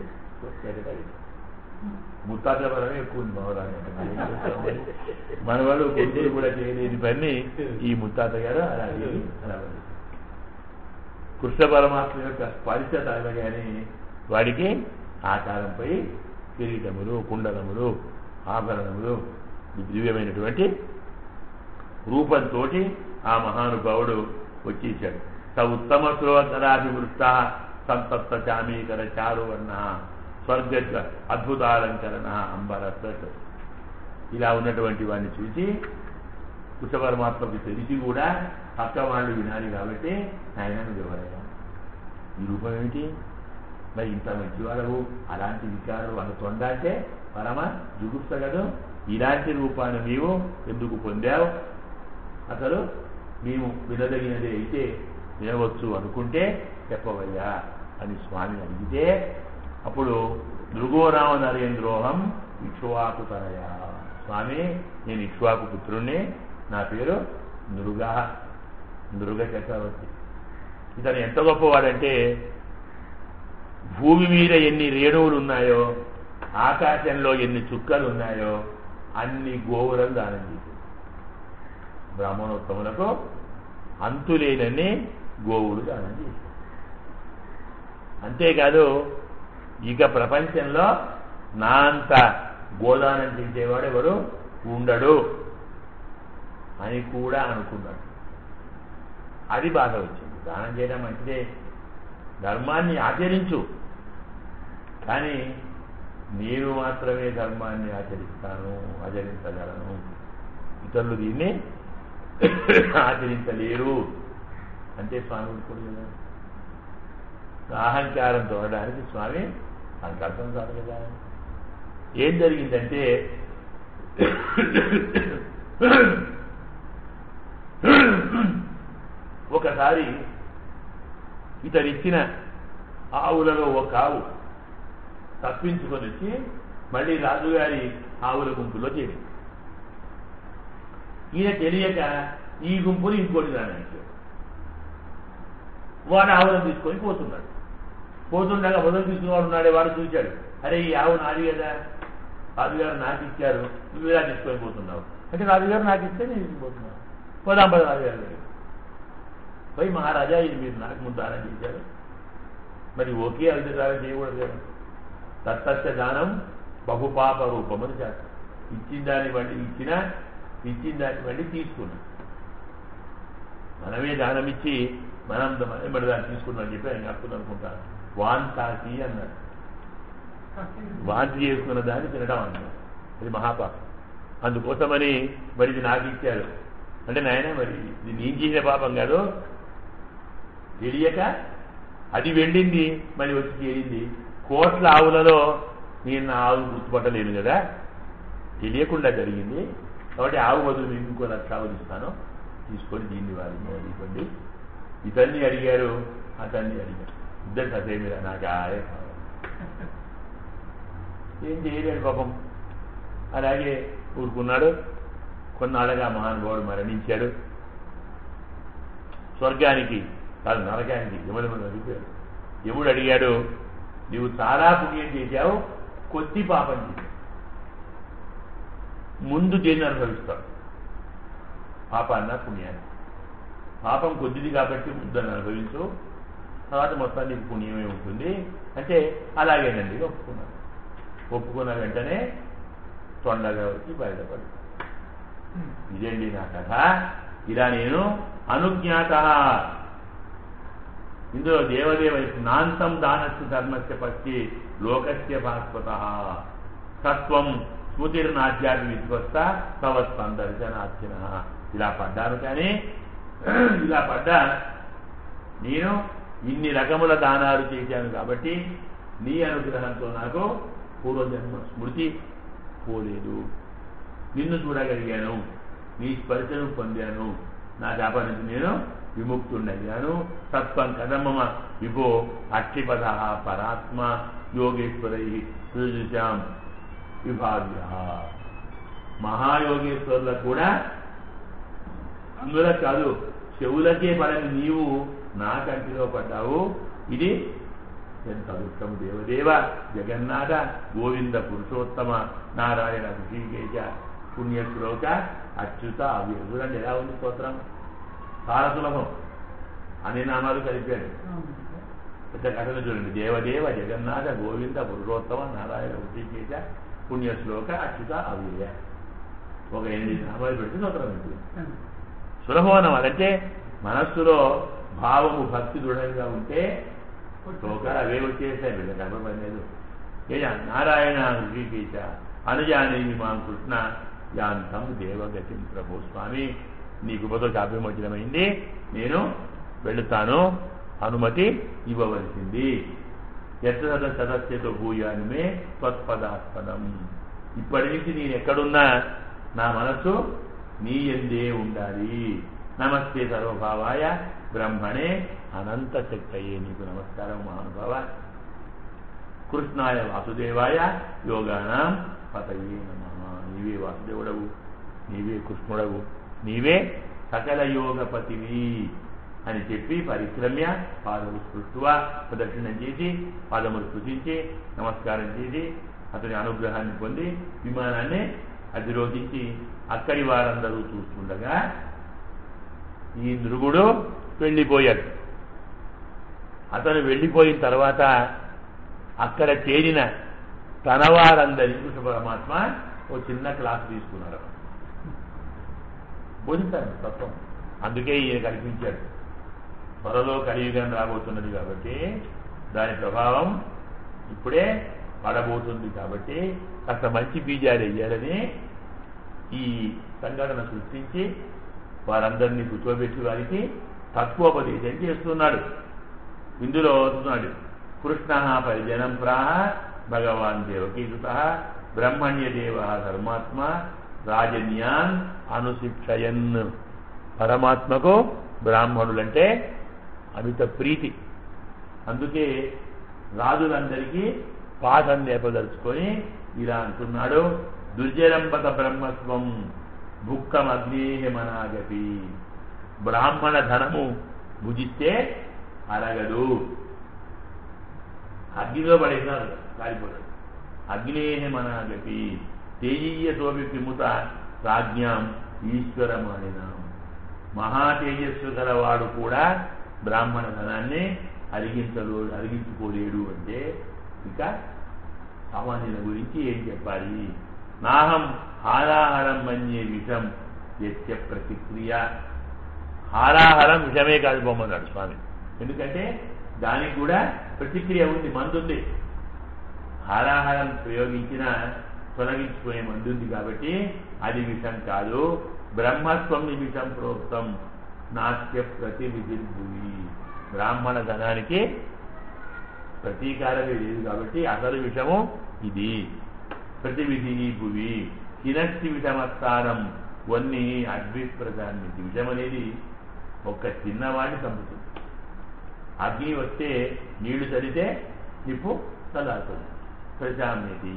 ముత్తాత బలమే ఎక్కువ ఉంది మనవరాని మన వాళ్ళు కొడుకులు కూడా చేయలేని పని ఈ ముత్తాత గారు అలా చేసి అలా పని. కృష్ణ పరమాత్మ యొక్క స్పర్శ తగలగానే వాడికి ఆకారంపై కిరీటములు కుండలములు ఆభరణములు దివ్యమైనటువంటి రూపంతో ఆ మహానుభావుడు వచ్చేసాడు స ఉత్తమ శ్లోకరాభివృత్త సంతప్త చామీకర చారువర్ణ స్వర్గ అద్భుతాలంకరణ అంబరసత్ ఇలా ఉన్నటువంటి వాడిని చూసి కృష్ణ పరమాత్మకి తెలిసి కూడా పక్క వాళ్ళు వినాలి కాబట్టి ఆయన నువ్వు ఎవరైనా ఈ రూపం ఏమిటి మరి ఇంత మంచివాడవు అలాంటి వికారాలు వాళ్ళ తొండ అంటే పరమ జుగుప్స కదా ఇలాంటి రూపాన్ని నీవు ఎందుకు పొందావు అసలు మేము వినదగినది అయితే వినవచ్చు అనుకుంటే చెప్పవయ్యా అని స్వామి అడిగితే అప్పుడు నృగోరామ నరేంద్రోహం ఇక్ష్వాకు తనయా స్వామి నేను ఇక్ష్వాకు పుత్రుణ్ణి నా పేరు నృగ నృగ చక్రవర్తి ఇతను ఎంత గొప్పవాడంటే భూమి మీద ఎన్ని రేణువులు ఉన్నాయో ఆకాశంలో ఎన్ని చుక్కలు ఉన్నాయో అన్ని గోవులను దానం చేశాడు బ్రాహ్మణోత్తములకు అంతులేనన్ని గోవులు దానం చేశాడు అంతేకాదు ఇక ప్రపంచంలో నా అంత గోదానం చేసేవాడు ఎవరు ఉండడు అని కూడా అనుకున్నాడు అది బాధ వచ్చింది దానం చేయడం మంచిదే ధర్మాన్ని ఆచరించు కానీ నేను మాత్రమే ధర్మాన్ని ఆచరిస్తాను ఆచరించగలను ఇతరులు దీన్ని ఆచరించలేరు అంటే స్వామి ఊరుకోడు కదా అహంకారం తోడడానికి స్వామి సంకల్పం కాదు కదా ఏం జరిగిందంటే ఒకసారి ఇతనిచ్చిన ఆవులలో ఒక ఆవు తప్పించుకొని వచ్చి మళ్ళీ రాజుగారి ఆవుల గుంపులో చేరి ఈయన తెలియక ఈ గుంపుని ఇంకోటి దానికి వాడు ఆవులను తీసుకొని పోతున్నాడు పోతుండగా మొదలు తీసుకున్నవాడు ఉన్నాడే వాడు చూశాడు అరే ఈ ఆవు నాది కదా రాజుగారు నాకు ఇచ్చారు నువ్వు ఇలా తీసుకొని పోతున్నావు అంటే రాజుగారు నాకు ఇస్తే నేను తీసుకుపోతున్నాను పోదాం పద రాజుగారి దగ్గర పోయి మహారాజా ఇది మీరు నాకు ముందు దానం చేశారు మరి ఒకే అధికారం చేయకూడదు కదా తత్తత్వ దానం బహుపాప రూపమని చేస్తారు ఇచ్చిన దాన్ని బట్టి ఇచ్చిన ఇచ్చిన దాన్ని బట్టి తీసుకున్నాం మనమే దానం ఇచ్చి మనం మనమే మరి దాన్ని తీసుకున్నాం చెప్పి ఆయన అర్థం అనుకుంటాను వాంతాసి అన్నాడు వాంతి చేసుకున్న దాన్ని తినడం అన్నాడు అది మహాపాపం అందుకోసమని మరి ఇది నాకు ఇచ్చారు అంటే నాయన మరి ఇది నేను చేసిన పాపం కాదు తెలియక అది వెళ్ళింది మరి వచ్చి చేరింది కోట్ల ఆవులలో నేను నా ఆవు గుర్తుపట్టలేను కదా తెలియకుండా జరిగింది కాబట్టి ఆవు బదులు మీకు ఇంకో లక్ష ఆవులు ఇస్తాను తీసుకొని దీన్ని వారిని అడిగండి ఇతన్ని అడిగారు అతన్ని అడిగారు ఇద్దరు సదే మీద నాకు ఆయే కావాలి ఏం చేయలేడు పాపం అలాగే ఊరుకున్నాడు కొన్నాళ్ళగా మహానుభావుడు మరణించాడు స్వర్గానికి కాదు నరకానికి యముడు అడిగాడు యముడు అడిగాడు నీవు చాలా పుణ్యం చేశావు కొద్ది పాపం చేశావు ముందు దేన్ని అనుభవిస్తావు పాపాన్న పుణ్యాన్ని పాపం కొద్దిది కాబట్టి ముద్దని అనుభవించు తర్వాత మొత్తం నీకు పుణ్యమే ఉంటుంది అంటే అలాగేనండి ఒప్పుకున్నాను ఒప్పుకున్న వెంటనే తొండగా వచ్చి బయటపడి ఇదండి నా కథ ఇలా నేను అనుజ్ఞాత ఇందులో దేవదేవ నాంతం దానస్య ధర్మస్య పచ్చి లోకస్య భాస్వత తత్వం స్మృతిర్నాధ్యాత్మి విధ్వస్త తవత్వం దర్శనార్చన ఇలా పడ్డాను కానీ ఇలా పడ్డా నేను ఇన్ని రకముల దానాలు చేశాను కాబట్టి నీ అనుగ్రహంతో నాకు పూర్వజన్మ స్మృతి పోలేదు నిన్ను చూడగలిగాను నీ స్పర్శను పొందాను నా శాప నుంచి నేను విముక్తుండయ్యాను తత్వం కదమమ విభో అక్షిపద పరాత్మ యోగేశ్వరై సృజాం విభావ్య మహాయోగేశ్వరులకు కూడా అందులో కాదు చెవులకే పడని నీవు నా కంటిలో పడ్డావు ఇది ఎంత అదృష్టం దేవదేవ జగన్నాథ గోవింద పురుషోత్తమ నారాయణ ఋషికేశ పుణ్యశ్లోక అచ్యుత అవి చూడండి ఎలా ఉంది స్తోత్రం చాలా సులభం అన్ని నామాలు కలిపాడు పెద్ద కథను చూడండి దేవదేవ జగన్నాథ గోవింద పురుషోత్తమ నారాయణ ఋషికేశ పుణ్యశ్లోక అచ్యుత అవ్యయ ఒక ఎనిమిది నామాలు పెట్టి స్తోత్రం ఉంటుంది సులభం అన్నమాట అంటే మనస్సులో భావము భక్తి దృఢంగా ఉంటే శ్లోకాలు అవే వచ్చేసాయి వీళ్ళకి కనపడలేదు ఏజా నారాయణ ఋషికేశ అనుజానేమి మాం కృష్ణ యాంతం దేవగతి ప్రభు స్వామి నీ కృపతో చాప్యమోచనమైంది నేను వెళుతాను అనుమతి ఇవ్వవలసింది ఎత్త సదస్యతో భూయానిమే త్వత్పదాస్పదం ఇప్పటి నుంచి నేను ఎక్కడున్నా నా మనస్సు నీ ఎందే ఉండాలి నమస్తే సర్వభావాయ బ్రహ్మణే అనంత శక్తయే నీకు నమస్కారం మహానుభావ కృష్ణాయ వాసుదేవాయ యోగానాం పతయే నమ నీవే వాసుదేవుడవు నీవే కృష్ణుడవు నీవే సకల యోగపతివి అని చెప్పి పరిక్రమ్య పాదము స్పృష్టువ ప్రదక్షిణం చేసి పాదములు స్పృశించి నమస్కారం చేసి అతని అనుగ్రహాన్ని పొంది విమానాన్ని అధిరోహించి అక్కడి వారందరూ చూస్తుండగా ఈ నృగుడు వెళ్ళిపోయాడు అతను వెళ్ళిపోయిన తర్వాత అక్కడ చేరిన తన వారందరి కృష్ణ పరమాత్మ ఓ చిన్న క్లాస్ తీసుకున్నాడు బోధించాడు తత్వం అందుకే ఈయన కల్పించాడు త్వరలో కలియుగం రాబోతున్నది కాబట్టి దాని ప్రభావం ఇప్పుడే పడబోతుంది కాబట్టి కాస్త మంచి బీజాలు వేయాలని ఈ సంఘటన సృష్టించి వారందరినీ కూర్చోబెట్టి వారికి తత్వోపదేశం చేస్తున్నాడు ఇందులో అవుతున్నాడు కృష్ణ పరిజనం ప్రాహ భగవాన్ దేవకీకృత బ్రహ్మణ్యదేవ ధర్మాత్మ రాజన్యాన్ అనుశిక్షయన్ పరమాత్మకు బ్రాహ్మణులంటే అమిత ప్రీతి అందుకే రాజులందరికీ పాఠం నేపదలుచుకొని ఇలా అంటున్నాడు దుర్జరంపత బ్రహ్మత్వం భుక్కం అగ్నేహమనాగతి బ్రాహ్మణ ధనము భుజిస్తే అరగదు అగ్నిలో పడేసినారు కాలిపోతాడు అగ్నేహమనాగతి తేజీయ శోభి విముత ప్రాజ్ఞాం ఈశ్వరమానినాం మహా తేజస్సు గలవాడు కూడా బ్రాహ్మణ ధనాన్ని అరిగించలు అరిగించుకోలేడు అంటే ఇక సామాన్యుల గురించి ఏం చెప్పాలి నాహం హారాహరం మన్యే విషం యత్య ప్రతిక్రియ హారాహరం విషమే కాదు బొమ్మన్నాడు స్వామి ఎందుకంటే దానికి కూడా ప్రతిక్రియ ఉంది మందుంది హారాహారం ప్రయోగించిన తొలగించుకునే మందుంది కాబట్టి అది విషం కాదు బ్రహ్మత్వం విషం ప్రోక్తం నాస్య ప్రతివిధిర్భువి బ్రాహ్మణ ధనానికి ప్రతీకారమే లేదు కాబట్టి అసలు విషము ఇది ప్రతివిధి భువి హినస్తి విషమత్తారం వన్ని అద్విప్రదాన్ని విషం అనేది ఒక చిన్నవాడిని చంపుతుంది అగ్ని వస్తే నీళ్లు చదితే నిప్పు చల్లారుతుంది ప్రజామ్యతి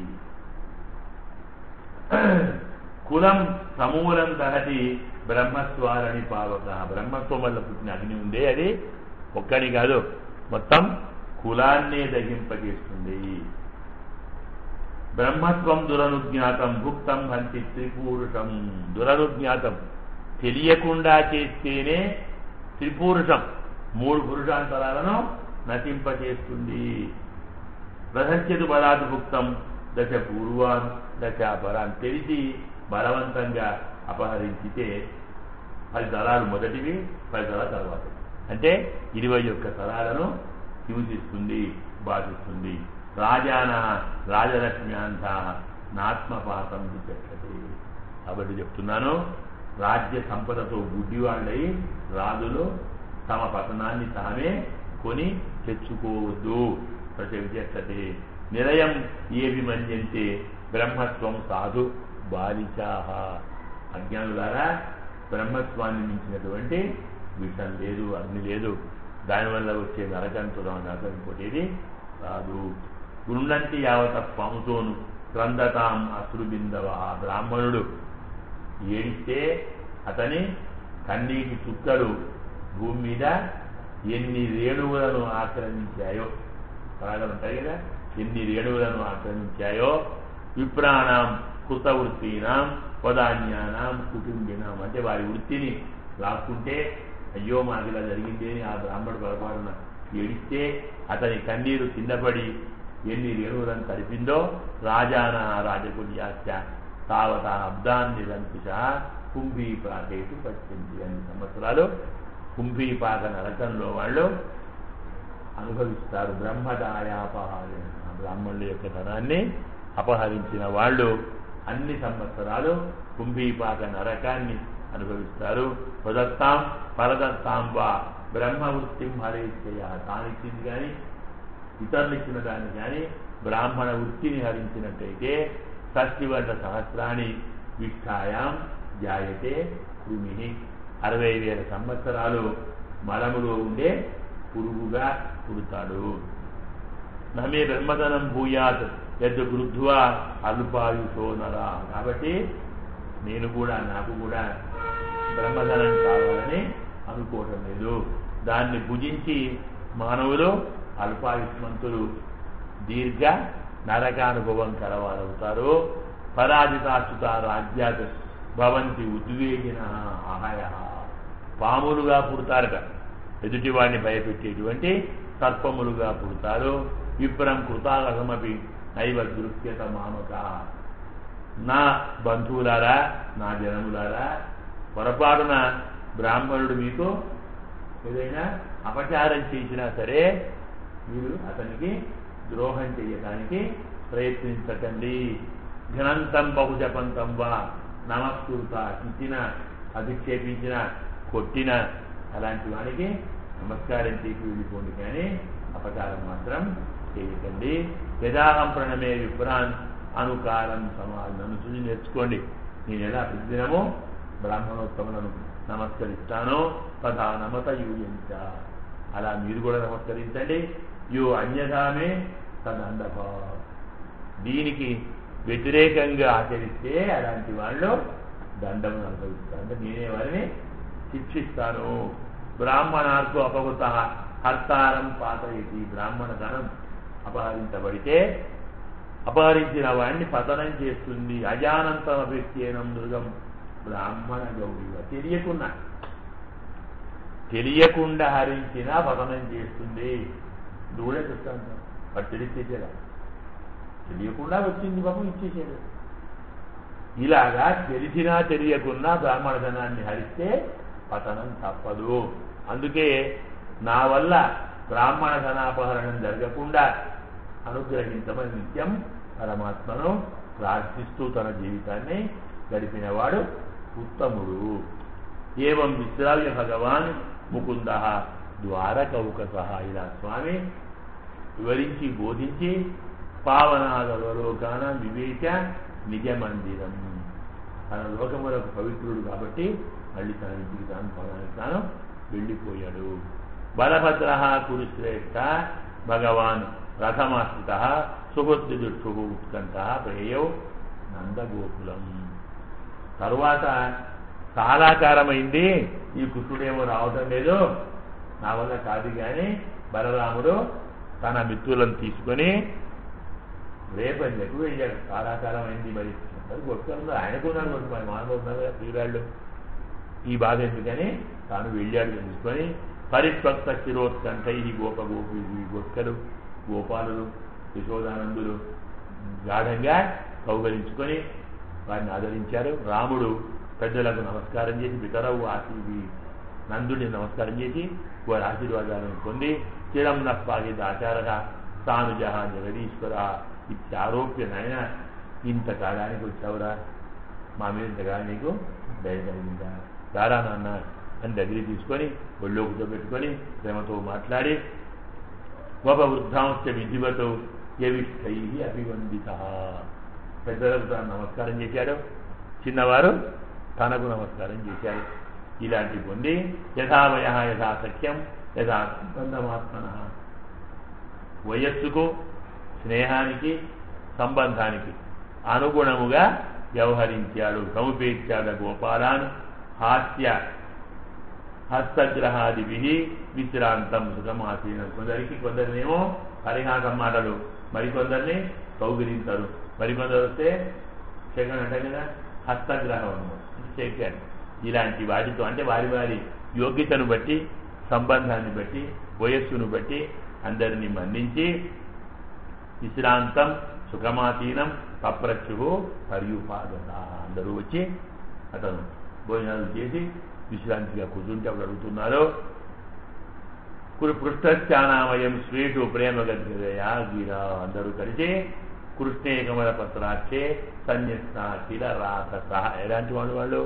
కులం సమూలం దహతి బ్రహ్మస్వారని పావక బ్రహ్మత్వం వల్ల పుట్టిన అగ్ని ఉందే అది ఒక్కని కాదు మొత్తం కులాన్నే దహింపజేస్తుంది బ్రహ్మత్వం దురనుజ్ఞాతం భుక్తం హంతి త్రిపూరుషం దురనుజ్ఞాతం తెలియకుండా చేస్తేనే త్రిపూరుషం మూడు పురుషాంతరాలను నశింపచేస్తుంది ప్రసత్యతు బలాదు భుక్తం దశ పూర్వాన్ దశ పరాన్ తెలిసి బలవంతంగా అపహరించితే పది తరాలు మొదటివి పది తరాల తర్వాత అంటే ఇరవై ఒక్క తరాలను హింసిస్తుంది బాధిస్తుంది రాజాన రాజలక్ష్మ్యాంత నాత్మపాతం చెప్పది కాబట్టి చెప్తున్నాను రాజ్య సంపదతో గుడ్డివాళ్ళై రాజులు తమ పతనాన్ని తామే కొని తెచ్చుకోవద్దు ప్రతివిచేస్తతే నిలయం ఏవి మన్యంతే బ్రహ్మత్వం సాధు బాలిచాహ అజ్ఞానులారా బ్రహ్మత్వాన్ని మించినటువంటి విషం లేదు అగ్ని లేదు దానివల్ల వచ్చే నరకంతో నరకం ఇంకోటేది రాదు గుండంతి యావత పాముతోను క్రందతాం అశ్రుబిందవ ఆ బ్రాహ్మణుడు ఏడిస్తే అతని కన్నీటి చుక్కలు భూమి మీద ఎన్ని రేణువులను ఆక్రమించాయో పరాగలు ఉంటాయి కదా ఎన్ని రేణువులను ఆక్రమించాయో విప్రాణం కృత వృత్తినాం పదాన్యానాం కుటుంబినాం అంటే వారి వృత్తిని లాక్కుంటే అయ్యో మాకు ఇలా జరిగింది అని ఆ బ్రాహ్మడు పొరపాటున ఏడిస్తే అతని కన్నీరు కిందపడి ఎన్ని రేణువులను తడిపిందో రాజాన రాజకుల్యాస్య తావత అబ్దాన్ నిరంకుశ కుంభీపాకేటు పచ్చింది అన్ని సంవత్సరాలు కుంభీపాక నరకంలో వాళ్ళు అనుభవిస్తారు బ్రహ్మదాయాపహారం బ్రాహ్మణుల యొక్క ధనాన్ని అపహరించిన వాళ్ళు అన్ని సంవత్సరాలు కుంభీపాక నరకాన్ని అనుభవిస్తారు ప్రదత్తాం పరదత్తాం వా బ్రహ్మవృత్తిం హరేచ్చయ తానిచ్చింది కానీ ఇతరులు ఇచ్చిన దాన్ని కానీ బ్రాహ్మణ వృత్తిని హరించినట్టయితే షష్టివర్ష సహస్రాన్ని విష్ఠాయాం జాయతే కృమి అరవై వేల సంవత్సరాలు మలములో ఉండే పురుగుగా పుడతాడు నమే బ్రహ్మధనం భూయాత్ యద్ వృద్ధువా అల్పాయుషో నరా కాబట్టి నేను కూడా నాకు కూడా బ్రహ్మధనం కావాలని అనుకోవటం లేదు దాన్ని భుజించి మానవులు అల్పాయుష్మంతులు దీర్ఘ నరకానుభవం కలవారవుతారు పరాజితాచ్యుత రాజ్యాత్ భవంతి ఉద్వేగిన అహయ పాములుగా పుడతారట ఎదుటివాడిని భయపెట్టేటువంటి సర్పములుగా పుడతారు విప్రం కృతాగమపి నైవ దృశ్యత మామక నా బంధువులారా నా జనములారా పొరపాటున బ్రాహ్మణుడు మీకు ఏదైనా అపచారం చేసినా సరే మీరు అతనికి ద్రోహం చేయటానికి ప్రయత్నించకండి ఘనంతం బహుజపంతం వా నమస్కృత ఇచ్చిన అధిక్షేపించిన కొట్టిన అలాంటి వానికి నమస్కారం చేసి వెళ్ళిపోండి కానీ అపచారం మాత్రం చేయకండి యథాహం ప్రణమే విప్రాన్ అనుకారం సమాజం నన్ను చూసి నేర్చుకోండి నేను ఎలా ప్రతిదినము బ్రాహ్మణోత్తములను నమస్కరిస్తాను తథా నమత యూయంచ అలా మీరు కూడా నమస్కరించండి యో అన్యథామే తదండభ దీనికి వ్యతిరేకంగా ఆచరిస్తే అలాంటి వాళ్ళు దండము అనుభవిస్తారు అంటే నేనే వారిని శిక్షిస్తాను బ్రాహ్మణార్కు అపహృత హర్తారం పాతయతి బ్రాహ్మణ ధనం అపహరించబడితే అపహరించిన వాడిని పతనం చేస్తుంది అజానంతం అభిత్యేనం మృగం బ్రాహ్మణ గౌరీవ తెలియకుండా తెలియకుండా హరించినా పతనం చేస్తుంది దూడే చెప్తాను వాడు తెలిసేసేదా తెలియకుండా వచ్చింది పాపం ఇచ్చేసాడు ఇలాగా తెలిసినా తెలియకున్నా బ్రాహ్మణ ధనాన్ని హరిస్తే పతనం తప్పదు అందుకే నా వల్ల బ్రాహ్మణ ధనాపహరణం జరగకుండా అనుగ్రహించమని నిత్యం పరమాత్మను ప్రార్థిస్తూ తన జీవితాన్ని గడిపినవాడు ఉత్తముడు ఏవం విశ్రావ్య భగవాన్ ముకుంద ద్వారకౌకస ఇలా స్వామి వివరించి బోధించి పావనాగలోకాన వివేక నిజ మందిరం తన లోకములకు పవిత్రుడు కాబట్టి మళ్ళీ తన ఇంటికి తాను పొలానికి తాను వెళ్ళిపోయాడు బలభద్ర కురుశ్రేష్ఠ భగవాన్ రథమాశ్రిత సుహృద్దుక్షు ఉత్కంఠ ప్రేయౌ నందగోకులం తరువాత కాలాకారమైంది ఈ కృష్ణుడేమో రావటం లేదు నా వల్ల కాదు కానీ బలరాముడు తన మిత్రులను తీసుకొని రేపల్లెకు వెళ్ళాడు కాలాకాలం అయింది మరి మరి గొప్పంలో ఆయనకున్నాడు కొంచెం మరి మానవులు ఉన్నారు కదా శ్రీరాళ్ళు ఈ బాధ ఎందుకని తాను వెళ్ళాడు తెలుసుకొని పరిపక్త శిరోత్కంఠై గోప గోపి ఈ గొక్కలు గోపాలులు యశోదానందులు గాఢంగా కౌగలించుకొని వారిని ఆదరించారు రాముడు పెద్దలకు నమస్కారం చేసి పితరవు ఆశీవి నందుడిని నమస్కారం చేసి వారి ఆశీర్వాదాలను పొంది చిరం నప్పాగిత ఆచారగా తాను జహా జగదీశ్వర ఇత్యారోప్య నాయన ఇంత కాలానికి వచ్చావురా మా మీద ఇంతకాలం నీకు దయ కలిగిందా రారా నాన్న అని దగ్గర తీసుకొని ఒళ్ళో కూర్చోబెట్టుకొని ప్రేమతో మాట్లాడి ఒక వృద్ధాంశ విధివతో యవిష్టై అభివందిత పెద్దలకు తాను నమస్కారం చేశాడు చిన్నవారు తనకు నమస్కారం చేశారు ఇలాంటి పొంది యథావయ యథా సఖ్యం యథా సంబంధమాత్మన వయస్సుకు స్నేహానికి సంబంధానికి అనుగుణముగా వ్యవహరించాడు సముపేక్షాడ గోపాలాన్ హాస్య హస్తగ్రహాదివి విశ్రాంతం సుఖమాసీన కొందరికి కొందరినేమో పరిహాసం మాటలు మరికొందరిని కౌగిలింతారు మరికొందరు వస్తే సెకండ్ అంటే కదా హస్తగ్రహం అన్నమాట చేశారు ఇలాంటి వాటితో అంటే వారి వారి యోగ్యతను బట్టి సంబంధాన్ని బట్టి వయస్సును బట్టి అందరినీ మన్నించి విశ్రాంతం సుఖమాతీనం పప్రచ్యు పర్యుపాదత అందరూ వచ్చి అతను భోజనాలు చేసి విశ్రాంతిగా కూర్చుంటే అప్పుడు అడుగుతున్నారు పృష్ఠశ్చానామయం స్వీటు ప్రేమ గద్గదయా గిరా అందరూ కలిసి కృష్ణే కమల పత్రాక్షే సన్యస్త శిల రాధ సహ ఎలాంటి వాళ్ళు వాళ్ళు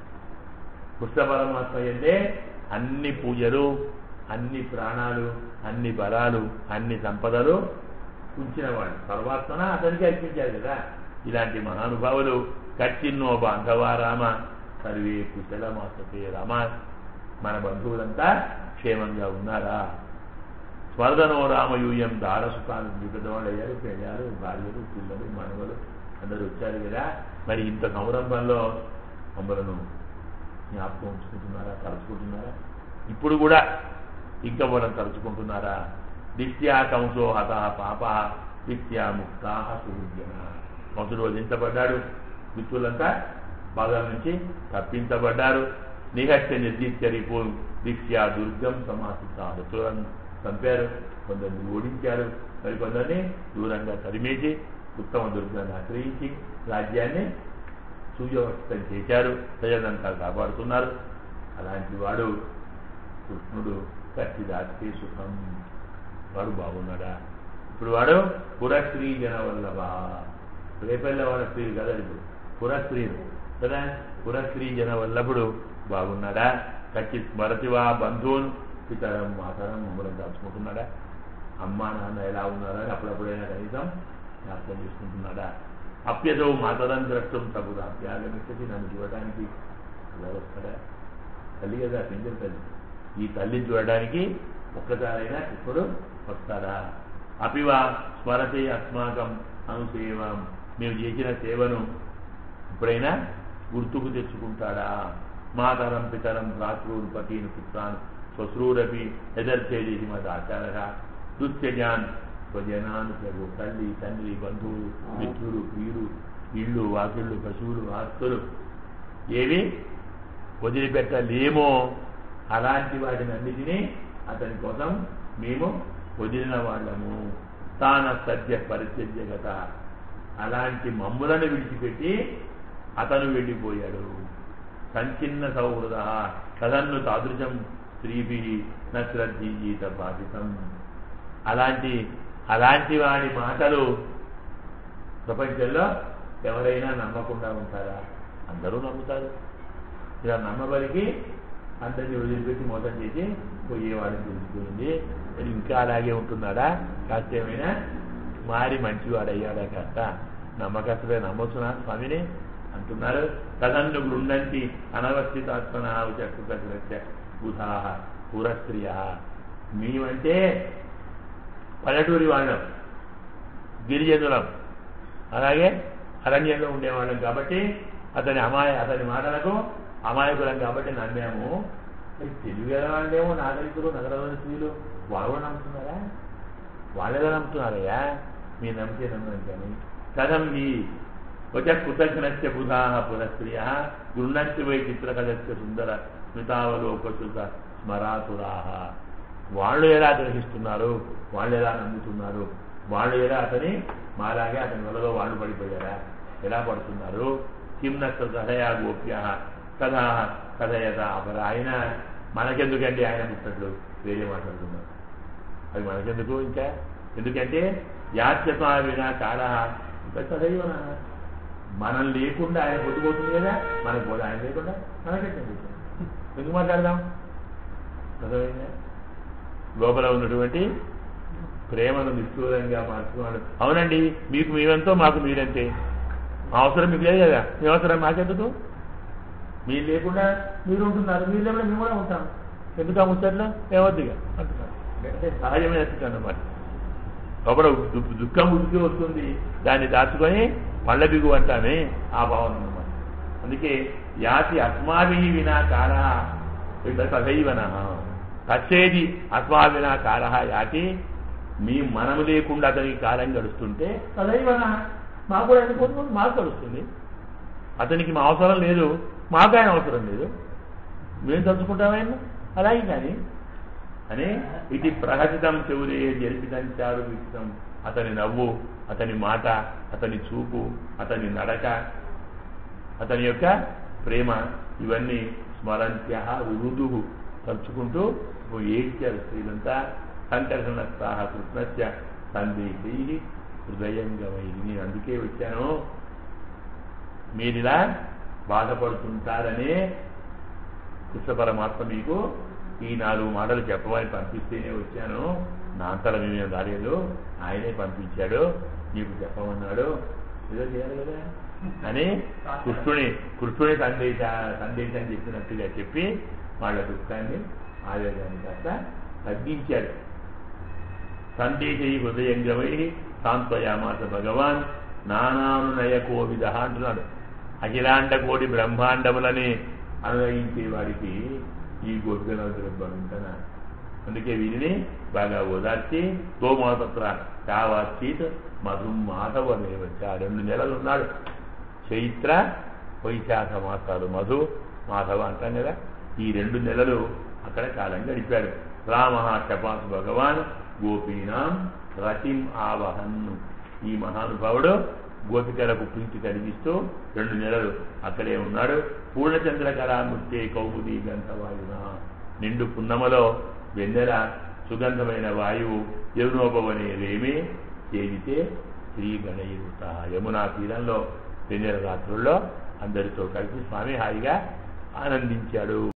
కృష్ణ పరమాత్మ ఎందే అన్ని పూజలు అన్ని ప్రాణాలు అన్ని బలాలు అన్ని సంపదలు ఉంచినవాడు పరమాత్మన అతనికి అర్పించారు కదా ఇలాంటి మహానుభావులు కచ్చిన్నో బాంధవా రామ సర్వే కుశలమాసతే రామ మన బంధువులంతా క్షేమంగా ఉన్నారా స్వర్ధనో రామయూయం దారసుతాలు పెద్దవాళ్ళు అయ్యారు పెళ్ళారు భార్యలు పిల్లలు మనవలు అందరూ వచ్చారు కదా మరి ఇంత సంరంభంలో మమ్మలను జ్ఞాపకం ఉంచుకుంటున్నారా తలుచుకుంటున్నారా ఇప్పుడు కూడా ఇంకా మనం తలుచుకుంటున్నారా దిత్యా కంసో హత పాప దిత్యా ముక్తా సుహృద్యన కంసుడు వధించబడ్డాడు మిత్రులంతా బాధల నుంచి తప్పించబడ్డారు నిహత్య నిర్దిత్య రిపు దిత్యా దుర్గం సమాసిత మిత్రులను చంపారు కొందరిని ఓడించారు మరికొందరిని దూరంగా తరిమేసి ఉత్తమ దుర్గాన్ని ఆశ్రయించి రాజ్యాన్ని సూర్యవస్థం చేశారు ప్రజలంతా కాపాడుతున్నారు అలాంటి వాడు కృష్ణుడు కత్తి దాస్తే సుఖం వాడు బాగున్నాడా ఇప్పుడు వాడు పురస్త్రీ జన వల్లభా రేపల్లె వాళ్ళ స్త్రీ కదా ఇప్పుడు పురస్త్రీలు కదా పురస్త్రీ జన వల్లభుడు బాగున్నాడా కచ్చి స్మరతివా బంధువున్ పితరం మాతరం మమ్మల్ని దాచుకుంటున్నాడా అమ్మా నాన్న ఎలా ఉన్నారా అని అప్పుడప్పుడైనా కనీసం జ్ఞాపకం చేసుకుంటున్నాడా అప్యదో మాతరం ద్రష్టం తగుదా అత్యాగమిస్తుంది నన్ను చూడటానికి ఎలా వస్తాడా తల్లి కదా పింజర్ తల్లి ఈ తల్లిని చూడడానికి ఒక్కసారైనా ఇప్పుడు వస్తారా అపివా స్మరతే అస్మాకం అనుసేవం మేము చేసిన సేవను ఎప్పుడైనా గుర్తుకు తెచ్చుకుంటాడా మాతరం పితరం భ్రాతృడు పతిని పుత్రాన్ శ్వశ్రూరపి ఎదర్చేది మత ఆచారగా దుత్యజాన్ స్వజనాన్ ప్రభు తల్లి తండ్రి బంధువులు మిత్రులు వీరు ఇళ్ళు వాకిళ్ళు పశువులు ఆస్తులు ఏవి వదిలిపెట్టలేమో అలాంటి వాటిని అన్నిటినీ అతని కోసం మేము వదిలిన వాళ్ళము తాన సత్య పరిత్యజగత అలాంటి మమ్ములను విడిచిపెట్టి అతను వెళ్ళిపోయాడు సంచిన్న సౌహృద కథన్ను తాదృశం స్త్రీభి నశ్రద్ధీజీత బాధితం అలాంటి అలాంటి వాడి మాటలు ప్రపంచంలో ఎవరైనా నమ్మకుండా ఉంటారా అందరూ నమ్ముతారు ఇలా నమ్మబలికి అందరినీ వదిలిపెట్టి మోసం చేసి పోయేవాడిని తెలిసిపోయింది మరి ఇంకా అలాగే ఉంటున్నాడా కాస్త ఏమైనా మారి మంచివాడయ్యాడా కాస్త నమ్మకస్తుడే నమ్మొచ్చునా స్వామిని అంటున్నారు కథన్ను గృహంతి అనవస్థితాత్మనావు చక్రుత బుధా పురస్త్రియ మేమంటే పల్లెటూరి వాళ్ళం గిరిజనులం అలాగే అరణ్యంలో ఉండేవాళ్ళం కాబట్టి అతని అమాయ అతని మాటలకు అమాయకులం కాబట్టి నమ్మాము మరి తెలుగు వాళ్ళేమో నాగరికులు నగరంలోని స్త్రీలు వాళ్ళు కూడా నమ్ముతున్నారా వాళ్ళు ఎలా నమ్ముతున్నారయ్యా మీరు నమ్మితే నమ్మని కానీ కథం ఈ ఒక కృతజ్ఞస్య బుధా పురస్త్రియ గృహంతి వై చిత్రకథస్య సుందర స్మితావలోకసుత స్మరాతురా వాళ్ళు ఎలా గ్రహిస్తున్నారు వాళ్ళు ఎలా నమ్ముతున్నారు వాళ్ళు ఎలా అతని మాలాగే అతని వలలో వాళ్ళు పడిపోయారా ఎలా పడుతున్నారు కిమ్నస్త కథయా గోప్య కథ కథయత అపర ఆయన మనకెందుకండి ఆయన ముట్టట్లు వేరే మాట్లాడుతున్నారు అది మనకెందుకు ఇంకా ఎందుకంటే యాత్యత వినా కాల కథయ్యన మనం లేకుండా ఆయన పొద్దుపోతుంది కదా మనకు పోదు ఆయన లేకుండా మనకెట్లా ఎందుకు మాట్లాడదాం అర్థమైందా లోపల ఉన్నటువంటి ప్రేమను నిష్ఠూరంగా మార్చుకున్నాడు అవునండి మీకు మీరంతో మాకు మీరంతే మా అవసరం మీకు లేదు కదా మీ అవసరం మాకెందుకు మీరు లేకుండా మీరు ఉంటున్నారు మీరు లేకుండా మేము కూడా ఉంటాం ఎందుకు ఆ ముచ్చట్లో ఏమొద్దుగా అంటున్నారు అంటే సహజమైన స్థితి అన్నమాట లోపల దు- దుఃఖం ఉడికి వస్తుంది దాన్ని దాచుకొని పళ్ళ బిగు అంటామే ఆ భావన అన్నమాట అందుకే యాతి అస్మాభి వినా కాల తథైవన తచ్చేది అస్మా వినా కాల యాతి మీ మనము లేకుండా అతనికి కాలం గడుస్తుంటే తదైవన మాకు కూడా ఎందుకు మాకు గడుస్తుంది అతనికి మా అవసరం లేదు మాకు ఆయన అవసరం లేదు మేము తలుచుకుంటామైనా అలాగే కానీ అని ఇది ప్రహసితం చెవులే జరిపితం చారు విషితం అతని నవ్వు అతని మాట అతని చూపు అతని నడక అతని యొక్క ప్రేమ ఇవన్నీ స్మరంత్య రుదువు తలుచుకుంటూ ఏడ్చారు స్త్రీలంతా సంకర్షణస్థాహ కృష్ణస్య సందేశై హృదయంగమైంది నేను అందుకే వచ్చాను మీరిలా బాధపడుతుంటారనే కృష్ణ పరమాత్మ మీకు ఈ నాలుగు మాటలు చెప్పమని పంపిస్తేనే వచ్చాను నా అంతలో మేము దారిలో ఆయనే పంపించాడు నీకు చెప్పమన్నాడు ఏదో చేయాలి కదా అని కృష్ణుని కృష్ణుని సందేశ సందేశం చెప్పినట్టుగా చెప్పి వాళ్ళ దుఃఖాన్ని ఆవేగాన్ని కాస్త తగ్గించాడు సందేశై హృదయంగమై సాంత్వయామాస భగవాన్ నానానునయ కోవిద అంటున్నాడు అఖిలాండ కోటి బ్రహ్మాండములని అనునయించే వాడికి ఈ గోపికలందరూ భవించన అందుకే వీరిని బాగా ఓదార్చి గోమాతత్ర చావాచీత్ మధు మాధవమేవచ్చ రెండు నెలలు ఉన్నాడు చైత్ర వైశాఖ మాసాలు మధు మాధవ అంటాం కదా ఈ రెండు నెలలు అక్కడ కాలం గడిపాడు రామ క్షపాసు భగవాన్ గోపీనాం రతిం ఆవహన్ ఈ మహానుభావుడు గోపికలకు ప్రీతి కలిగిస్తూ రెండు నెలలు అక్కడే ఉన్నాడు పూర్ణచంద్ర కళామూర్తి కౌముది గంధవాయున నిండు పున్నమలో వెన్నెల సుగంధమైన వాయువు యమునోపవనే రేమి చేరితే శ్రీ గణయుత యమునా తీరంలో వెన్నెల రాత్రుల్లో అందరితో కలిసి స్వామి హాయిగా ఆనందించాడు